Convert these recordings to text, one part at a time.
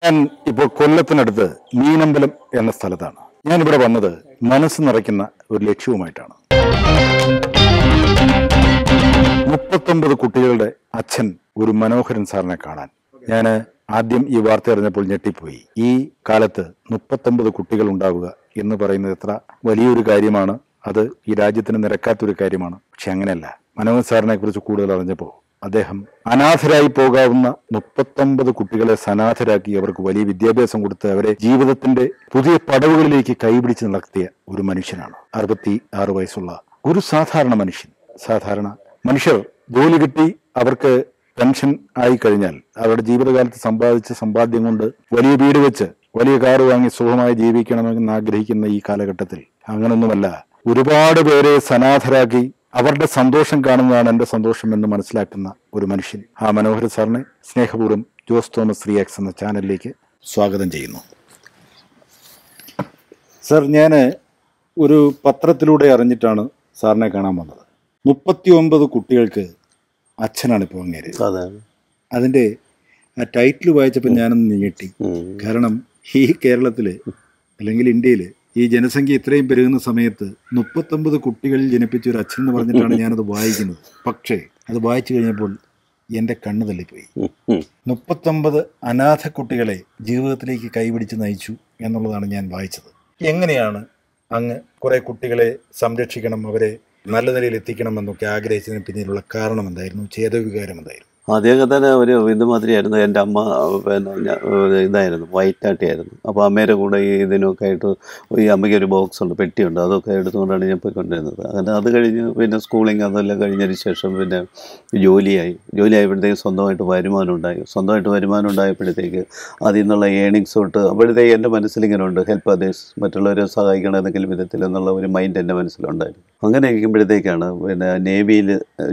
ഞാൻ ഇപ്പോൾ കൊല്ലത്തിനടുത്ത് മീനമ്പലം എന്ന സ്ഥലത്താണ് ഞാൻ ഇവിടെ വന്നത് മനസ്സ് നിറയ്ക്കുന്ന ഒരു ലക്ഷ്യവുമായിട്ടാണ് മുപ്പത്തൊമ്പത് കുട്ടികളുടെ അച്ഛൻ ഒരു മനോഹരൻ സാറിനെ കാണാൻ ഞാൻ ആദ്യം ഈ വാർത്ത അറിഞ്ഞപ്പോൾ ഞെട്ടിപ്പോയി ഈ കാലത്ത് മുപ്പത്തൊമ്പത് കുട്ടികൾ ഉണ്ടാവുക എന്ന് പറയുന്നത് എത്ര വലിയൊരു കാര്യമാണ് അത് ഈ രാജ്യത്തിന് നിരക്കാത്തൊരു കാര്യമാണ് പക്ഷെ അങ്ങനെയല്ല മനോഹർ സാറിനെ കുറിച്ച് കൂടുതൽ അറിഞ്ഞപ്പോൾ അദ്ദേഹം അനാഥരായി പോകാവുന്ന മുപ്പത്തൊമ്പത് കുട്ടികളെ സനാഥരാക്കി അവർക്ക് വലിയ വിദ്യാഭ്യാസം കൊടുത്ത് അവരെ ജീവിതത്തിന്റെ പുതിയ പടവുകളിലേക്ക് കൈപിടിച്ച് നടത്തിയ ഒരു മനുഷ്യനാണ് അറുപത്തി ആറ് വയസ്സുള്ള ഒരു സാധാരണ മനുഷ്യൻ സാധാരണ മനുഷ്യർ ജോലി കിട്ടി അവർക്ക് പെൻഷൻ ആയി കഴിഞ്ഞാൽ അവരുടെ ജീവിതകാലത്ത് സമ്പാദിച്ച സമ്പാദ്യം കൊണ്ട് വലിയ വീട് വെച്ച് വലിയ കാറ് വാങ്ങി സുഖമായി ജീവിക്കണമെന്ന് ആഗ്രഹിക്കുന്ന ഈ കാലഘട്ടത്തിൽ അങ്ങനൊന്നുമല്ല ഒരുപാട് പേരെ സനാഥരാക്കി അവരുടെ സന്തോഷം കാണുന്നതാണ് എന്റെ സന്തോഷം എന്ന് മനസ്സിലാക്കുന്ന ഒരു മനുഷ്യൻ ആ മനോഹര സാറിനെ സ്നേഹപൂർവ്വം ജോസ് തോമസ് റിയാക്സ് എന്ന ചാനലിലേക്ക് സ്വാഗതം ചെയ്യുന്നു സർ ഞാൻ ഒരു പത്രത്തിലൂടെ അറിഞ്ഞിട്ടാണ് സാറിനെ കാണാൻ വന്നത് മുപ്പത്തി ഒമ്പത് കുട്ടികൾക്ക് അച്ഛനാണ് ഇപ്പോൾ അങ്ങേര് അതെ അതിന്റെ ആ ടൈറ്റിൽ വായിച്ചപ്പോൾ ഞാനൊന്ന് ഞെട്ടി ഉം. കാരണം ഈ കേരളത്തിൽ അല്ലെങ്കിൽ ഇന്ത്യയിൽ ഈ ജനസംഖ്യ ഇത്രയും പെരുകുന്ന സമയത്ത് മുപ്പത്തൊമ്പത് കുട്ടികളിൽ ജനിപ്പിച്ച ഒരു അച്ഛൻ എന്ന് പറഞ്ഞിട്ടാണ് ഞാനത് വായിക്കുന്നത് പക്ഷേ അത് വായിച്ചു കഴിഞ്ഞപ്പോൾ എൻ്റെ കണ്ണ് തള്ളിപ്പോയി ഉം. ഉം. മുപ്പത്തൊമ്പത് അനാഥ കുട്ടികളെ ജീവിതത്തിലേക്ക് കൈപിടിച്ച് നയിച്ചു എന്നുള്ളതാണ് ഞാൻ വായിച്ചത് എങ്ങനെയാണ് അങ്ങ് കുറെ കുട്ടികളെ സംരക്ഷിക്കണം അവരെ നല്ല നിലയിൽ എത്തിക്കണം എന്നൊക്കെ ആഗ്രഹിച്ചതിന് പിന്നിലുള്ള കാരണം എന്തായിരുന്നു ചേതവികാരം എന്തായിരുന്നു ആദ്യമൊക്കെ തന്നെ ഒരു ഇതുമാതിരിയായിരുന്നു എൻ്റെ അമ്മ പിന്നെ ഞ- ഒരു ഇതായിരുന്നു വയറ്റാട്ടിയായിരുന്നു അപ്പോൾ അമ്മയുടെ കൂടെ ഈ ഇതിനൊക്കെ ആയിട്ട് ഈ അമ്മയ്ക്ക് ഒരു ബോക്സ് ഉണ്ട് പെട്ടിയുണ്ട് അതൊക്കെ എടുത്തുകൊണ്ടാണ് ഞാൻ പോയിക്കൊണ്ടിരുന്നത് അങ്ങനെ അത് കഴിഞ്ഞ് പിന്നെ സ്കൂളിങ് അതെല്ലാം കഴിഞ്ഞതിന് ശേഷം പിന്നെ ജോലിയായി ജോലി ആയപ്പോഴത്തേക്ക് സ്വന്തമായിട്ട് വരുമാനം ഉണ്ടായി സ്വന്തമായിട്ട് വരുമാനം ഉണ്ടായപ്പോഴത്തേക്ക് അതിൽ നിന്നുള്ള ഏണിങ്സ് തൊട്ട് അപ്പോഴത്തേക്ക് എൻ്റെ മനസ്സിലിങ്ങനെ ഉണ്ട് ഹെൽപ്പ് അതേഴ്സ് മറ്റുള്ളവരെ സഹായിക്കണം ഏതെങ്കിലും വിധത്തിൽ എന്നുള്ള ഒരു മൈൻഡ് എൻ്റെ മനസ്സിലുണ്ടായിരുന്നു അങ്ങനെ ഇരിക്കുമ്പോഴത്തേക്കാണ് പിന്നെ നേവിയിൽ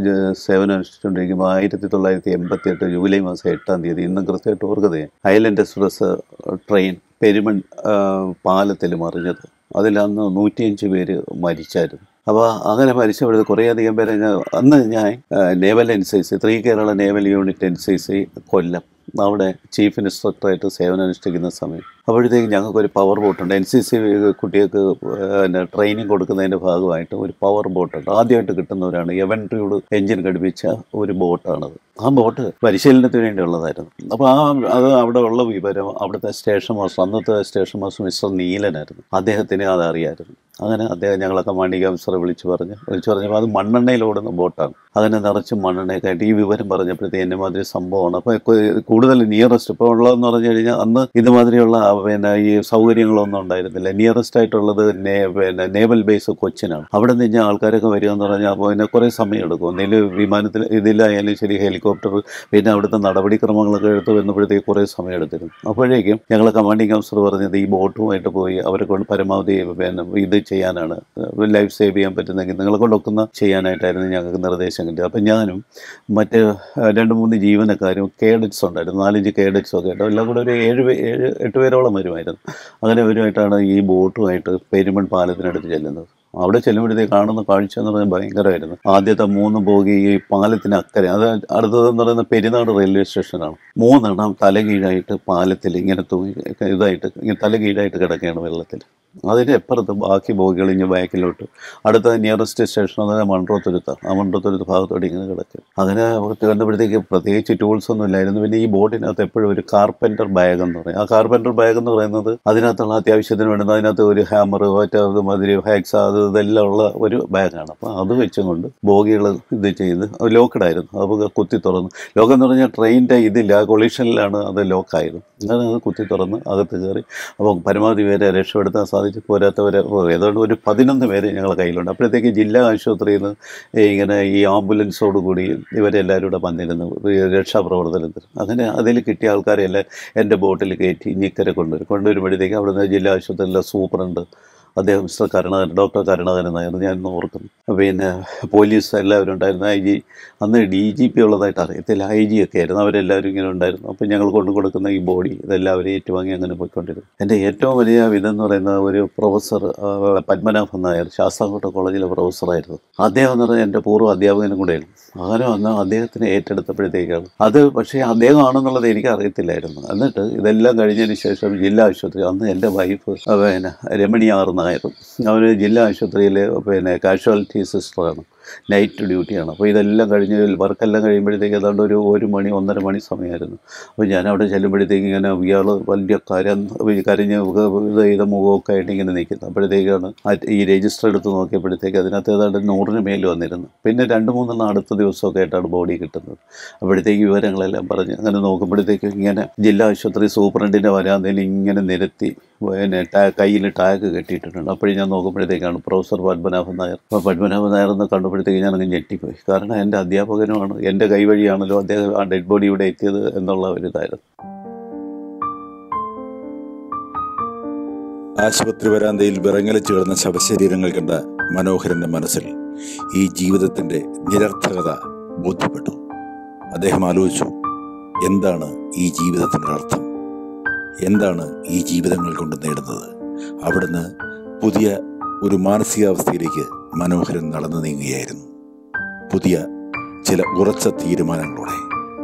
സേവനം അനുഷ്ഠിച്ചുകൊണ്ടിരിക്കുമ്പോൾ ആയിരത്തി തൊള്ളായിരത്തി എൺപത്തി എട്ട് ജൂലൈ മാസം എട്ടാം തീയതി ഇന്നും കൃത്യമായിട്ട് ഓർക്കുന്നത് ഞാൻ. ഹൈലൻഡ് എക്സ്പ്രസ് ട്രെയിൻ പെരുമൺ ആ, പാലത്തിൽ മറിഞ്ഞത് അതിലന്ന് നൂറ്റിയഞ്ച് പേര് മരിച്ചായിരുന്നു അപ്പോൾ അങ്ങനെ മരിച്ചപ്പോഴത് കുറേയധികം പേരെ ഞാൻ അന്ന് ഞാൻ ആ, naval N C C three Kerala naval unit N C C Kollam അവിടെ ചീഫ് ഇൻസ്ട്രക്ടറായിട്ട് സേവനം അനുഷ്ഠിക്കുന്ന സമയം അപ്പോഴത്തേക്ക് ഞങ്ങൾക്കൊരു പവർ ബോട്ടുണ്ട് എൻ സി സി കുട്ടികൾക്ക് പിന്നെ ട്രെയിനിങ് കൊടുക്കുന്നതിൻ്റെ ഭാഗമായിട്ട് ഒരു പവർ ബോട്ടുണ്ട് ആദ്യമായിട്ട് കിട്ടുന്നവരാണ് എവൻട്രിയോട് എഞ്ചിൻ ഘടിപ്പിച്ച ഒരു ബോട്ടാണത് ആ ബോട്ട് പരിശീലനത്തിന് വേണ്ടിയുള്ളതായിരുന്നു അപ്പോൾ ആ അത് അവിടെ ഉള്ള വിവരം അവിടുത്തെ സ്റ്റേഷൻ മാസ്റ്റർ അന്നത്തെ സ്റ്റേഷൻ മാസ്റ്റർ മിസ്റ്റർ നീലനായിരുന്നു അദ്ദേഹത്തിന് അത് അറിയായിരുന്നു അങ്ങനെ അദ്ദേഹം ഞങ്ങളെ കമാൻഡിംഗ് ഓഫീസറെ വിളിച്ച് പറഞ്ഞു വിളിച്ച് പറഞ്ഞപ്പോൾ അത് മണ്ണെണ്ണയിൽ ഓടുന്ന ബോട്ടാണ് അതിനെ നിറച്ച് മണ്ണെണ്ണയൊക്കെ ആയിട്ട് ഈ വിവരം പറഞ്ഞപ്പോഴത്തേക്ക് എന്നെ മാതിരി സംഭവമാണ് അപ്പോൾ കൂടുതൽ നിയറസ്റ്റ് ഇപ്പോൾ ഉള്ളതെന്ന് പറഞ്ഞു കഴിഞ്ഞാൽ അന്ന് ഇതുമാതിരിയുള്ള ആ, പിന്നെ ഈ സൗകര്യങ്ങളൊന്നും ഉണ്ടായിരുന്നില്ല നിയറസ്റ്റ് ആയിട്ടുള്ളത് നേ പിന്നെ നേവൽ ബേസ് കൊച്ചിനാണ് അവിടെ നിന്ന് കഴിഞ്ഞാൽ ആൾക്കാരൊക്കെ വരിക എന്ന് പറഞ്ഞാൽ അപ്പോൾ പിന്നെ കുറേ സമയം എടുക്കും ഒന്നിൽ വിമാനത്തിൽ ഇതിലായാലും ശരി ഹെലികോപ്റ്റർ പിന്നെ അവിടുത്തെ നടപടിക്രമങ്ങളൊക്കെ എടുത്ത് വരുമ്പോഴത്തേക്ക് കുറേ സമയം എടുത്തിരുന്നു അപ്പോഴേക്കും ഞങ്ങൾ കമാൻഡിംഗ് ഓഫീസർ പറഞ്ഞത് ഈ ബോട്ടുമായിട്ട് പോയി അവരെ കൊണ്ട് പരമാവധി പിന്നെ ഇത് ചെയ്യാനാണ് ലൈഫ് സേവ് ചെയ്യാൻ പറ്റുന്നെങ്കിൽ നിങ്ങളെ കൊണ്ടൊക്കുന്ന ചെയ്യാനായിട്ടായിരുന്നു ഞങ്ങൾക്ക് നിർദ്ദേശം കിട്ടിയത് അപ്പം ഞാനും മറ്റ് ആ, രണ്ട് മൂന്ന് ജീവനക്കാരും കേഡറ്റ്സ് ഉണ്ടായിരുന്നു നാലഞ്ച് കേഡറ്റ്സും ഒക്കെ ആയിട്ട് എല്ലാം കൂടെ ഒരു ഏഴ് പേ- ഏഴ് എട്ട് പേരോളം വരുമായിരുന്നു അങ്ങനെ അവരുമായിട്ടാണ് ഈ ബോട്ടുമായിട്ട് പെരുമൺ പാലത്തിനടുത്ത് ചെല്ലുന്നത് അവിടെ ചെല്ലുമ്പോഴത്തേക്ക് കാണുന്ന കാഴ്ച എന്ന് പറഞ്ഞാൽ ഭയങ്കരമായിരുന്നു ആദ്യത്തെ മൂന്ന് പോകി ഈ പാലത്തിന് അക്കരെ അത് അടുത്തതെന്ന് പറയുന്നത് പെരുന്നാട് റെയിൽവേ സ്റ്റേഷനാണ് മൂന്നെണ്ണം തലകീഴായിട്ട് പാലത്തിൽ ഇങ്ങനെ തൂങ്ങി ഇതായിട്ട് ഇങ്ങനെ തലകീഴായിട്ട് കിടക്കുകയാണ് വെള്ളത്തിൽ അതിൻ്റെ അപ്പുറത്ത് ബാക്കി ബോഗികൾ ഇങ്ങനെ ബാക്കിലോട്ട് അടുത്ത നിയറസ്റ്റ് സ്റ്റേഷൻ അതായത് മൺട്രോത്തുരുത്താണ് ആ മൺട്രോത്തുരുത്ത് ഭാഗത്തോട്ട് ഇങ്ങനെ കിടക്കും അങ്ങനെ പുറത്ത് കണ്ടപ്പോഴത്തേക്ക് പ്രത്യേകിച്ച് ടൂൾസ് ഒന്നും ഇല്ലായിരുന്നു പിന്നെ ഈ ബോട്ടിനകത്ത് എപ്പോഴും ഒരു കാർപ്പൻ്റർ ബാഗ് എന്ന് പറയും ആ കാർപ്പൻ്റർ ബാഗ് എന്ന് പറയുന്നത് അതിനകത്തുള്ള അത്യാവശ്യത്തിന് വേണ്ടുന്ന അതിനകത്ത് ഒരു ഹാമർ മറ്റേ മാതിരി ഹാക്സ് അത് ഇതെല്ലാം ഉള്ള ഒരു ബാഗാണ് അപ്പോൾ അത് വെച്ചുകൊണ്ട് ബോഗികൾ ഇത് ചെയ്ത് ലോക്കഡ് ആയിരുന്നു അപ്പോൾ കുത്തി തുറന്ന് ലോകം എന്ന് പറഞ്ഞാൽ ട്രെയിനിൻ്റെ ഇതില്ല കൊളീഷനിലാണ് അത് ലോക്കായത് അങ്ങനെ അത് കുത്തി തുറന്ന് അകത്ത് കയറി അപ്പോൾ പരമാവധി പേരെ രക്ഷപ്പെടുത്താൻ സാധിച്ചു പോരാത്തവരെ ഓ, ഏതാണ്ട് ഒരു പതിനൊന്ന് പേര് ഞങ്ങളുടെ കയ്യിലുണ്ട് അപ്പോഴത്തേക്ക് ജില്ലാ ആശുപത്രിയിൽ നിന്ന് ഇങ്ങനെ ഈ ആംബുലൻസോട് കൂടി ഇവരെല്ലാവരും കൂടെ വന്നിരുന്നു ഈ രക്ഷാപ്രവർത്തനത്തിൽ അങ്ങനെ അതിൽ കിട്ടിയ ആൾക്കാരെല്ലാം എൻ്റെ ബോട്ടിൽ കയറ്റി ഞിക്കരെ കൊണ്ടുവരും കൊണ്ടുവരുമ്പോഴത്തേക്ക് അവിടുന്ന് ജില്ലാ ആശുപത്രിയിലെ സൂപ്രണ്ട് അദ്ദേഹം മിസ്റ്റർ കരുണാകരൻ ഡോക്ടർ കരുണാകരൻ നായർ ഞാൻ ഇന്ന് ഓർക്കുന്നു പിന്നെ പോലീസ് എല്ലാവരും ഉണ്ടായിരുന്നു ഐ ജി അന്ന് ഡി ജി പി ഉള്ളതായിട്ട് അറിയത്തില്ല ഐ ജി ഒക്കെ ആയിരുന്നു അവരെല്ലാവരും ഇങ്ങനെ ഉണ്ടായിരുന്നു അപ്പോൾ ഞങ്ങൾ കൊണ്ടു കൊടുക്കുന്ന ഈ ബോഡി ഇതെല്ലാവരും ഏറ്റുവാങ്ങി അങ്ങനെ പോയിക്കൊണ്ടിരുന്നു എൻ്റെ ഏറ്റവും വലിയ ഇതെന്ന് പറയുന്നത് ഒരു പ്രൊഫസർ ആ, പത്മനാഭൻ നായർ ശാസ്താംകോട്ട കോളേജിലെ പ്രൊഫസറായിരുന്നു അദ്ദേഹം എന്ന് പറഞ്ഞാൽ എൻ്റെ പൂർവ്വ അധ്യാപകനും കൂടെയായിരുന്നു അങ്ങനെ വന്ന് അദ്ദേഹത്തിനെ ഏറ്റെടുത്തപ്പോഴത്തേക്കാണ് അത് പക്ഷേ അദ്ദേഹമാണെന്നുള്ളത് എനിക്ക് അറിയത്തില്ലായിരുന്നു എന്നിട്ട് ഇതെല്ലാം കഴിഞ്ഞതിന് ശേഷം ജില്ലാ ആശുപത്രി അന്ന് എൻ്റെ വൈഫ് പിന്നെ രമണി ആർ നായർ അവർ ജില്ലാ ആശുപത്രിയിലെ പിന്നെ കാഷ്വാലിറ്റി സിസ്റ്ററാണ് നൈറ്റ് ഡ്യൂട്ടിയാണ് അപ്പോൾ ഇതെല്ലാം കഴിഞ്ഞ് വർക്കെല്ലാം കഴിയുമ്പോഴത്തേക്ക് ഏതാണ്ട് ഒരു ഒരു മണി ഒന്നര മണി സമയമായിരുന്നു അപ്പോൾ ഞാൻ അവിടെ ചെല്ലുമ്പോഴത്തേക്ക് ഇങ്ങനെ ഇയാൾ വലിയ കര കരഞ്ഞ് ഇത് ചെയ്ത മുഖമൊക്കെ ആയിട്ട് ഇങ്ങനെ നിൽക്കുന്നു അപ്പോഴത്തേക്കാണ് ആ ഈ രജിസ്റ്റർ എടുത്ത് നോക്കിയപ്പോഴത്തേക്ക് അതിനകത്ത് ഏതാണ്ട് നൂറിന് മേൽ വന്നിരുന്നു പിന്നെ രണ്ട് മൂന്നെണ്ണം അടുത്ത ദിവസമൊക്കെ ആയിട്ടാണ് ബോഡി കിട്ടുന്നത് അപ്പോഴത്തേക്ക് വിവരങ്ങളെല്ലാം പറഞ്ഞ് അങ്ങനെ നോക്കുമ്പോഴത്തേക്ക് ഇങ്ങനെ ജില്ലാ ആശുപത്രി സൂപ്രണ്ടിൻ്റെ വരാന്തയിൽ ഇങ്ങനെ നിരത്തി പിന്നെ ടാ കയ്യിൽ ടാഗ് കെട്ടിയിട്ടുണ്ട് അപ്പോഴും ഞാൻ നോക്കുമ്പോഴത്തേക്കാണ് പ്രൊഫസർ പത്മനാഭൻ നായർ അപ്പോൾ പത്മനാഭൻ നായർ എന്ന് കണ്ടപ്പോഴത്തേക്ക് ഞാൻ അങ്ങ് ഞെട്ടിപ്പോയി കാരണം എൻ്റെ അധ്യാപകനുമാണ് എൻ്റെ കൈവഴിയാണല്ലോ അദ്ദേഹം ആ ഡെഡ് ബോഡി ഇവിടെ എത്തിയത് എന്നുള്ള ഒരു ഇതായിരുന്നു ആശുപത്രി വരാന്തയിൽ വിറങ്ങലിച്ചു കിടന്ന ശവശരീരങ്ങൾ കണ്ട മനോഹരന്റെ മനസ്സിൽ ഈ ജീവിതത്തിന്റെ നിരർത്ഥകത ബോധ്യപ്പെട്ടു അദ്ദേഹം ആലോചിച്ചു എന്താണ് ഈ ജീവിതത്തിൻ്റെ അർത്ഥം എന്താണ് ഈ ജീവിതങ്ങൾ കൊണ്ട് നേടുന്നത് അവിടുന്ന് പുതിയ ഒരു മാനസികാവസ്ഥയിലേക്ക് മനോഹരൻ നടന്നു നീങ്ങുകയായിരുന്നു പുതിയ ചില ഉറച്ച തീരുമാനങ്ങളോടെ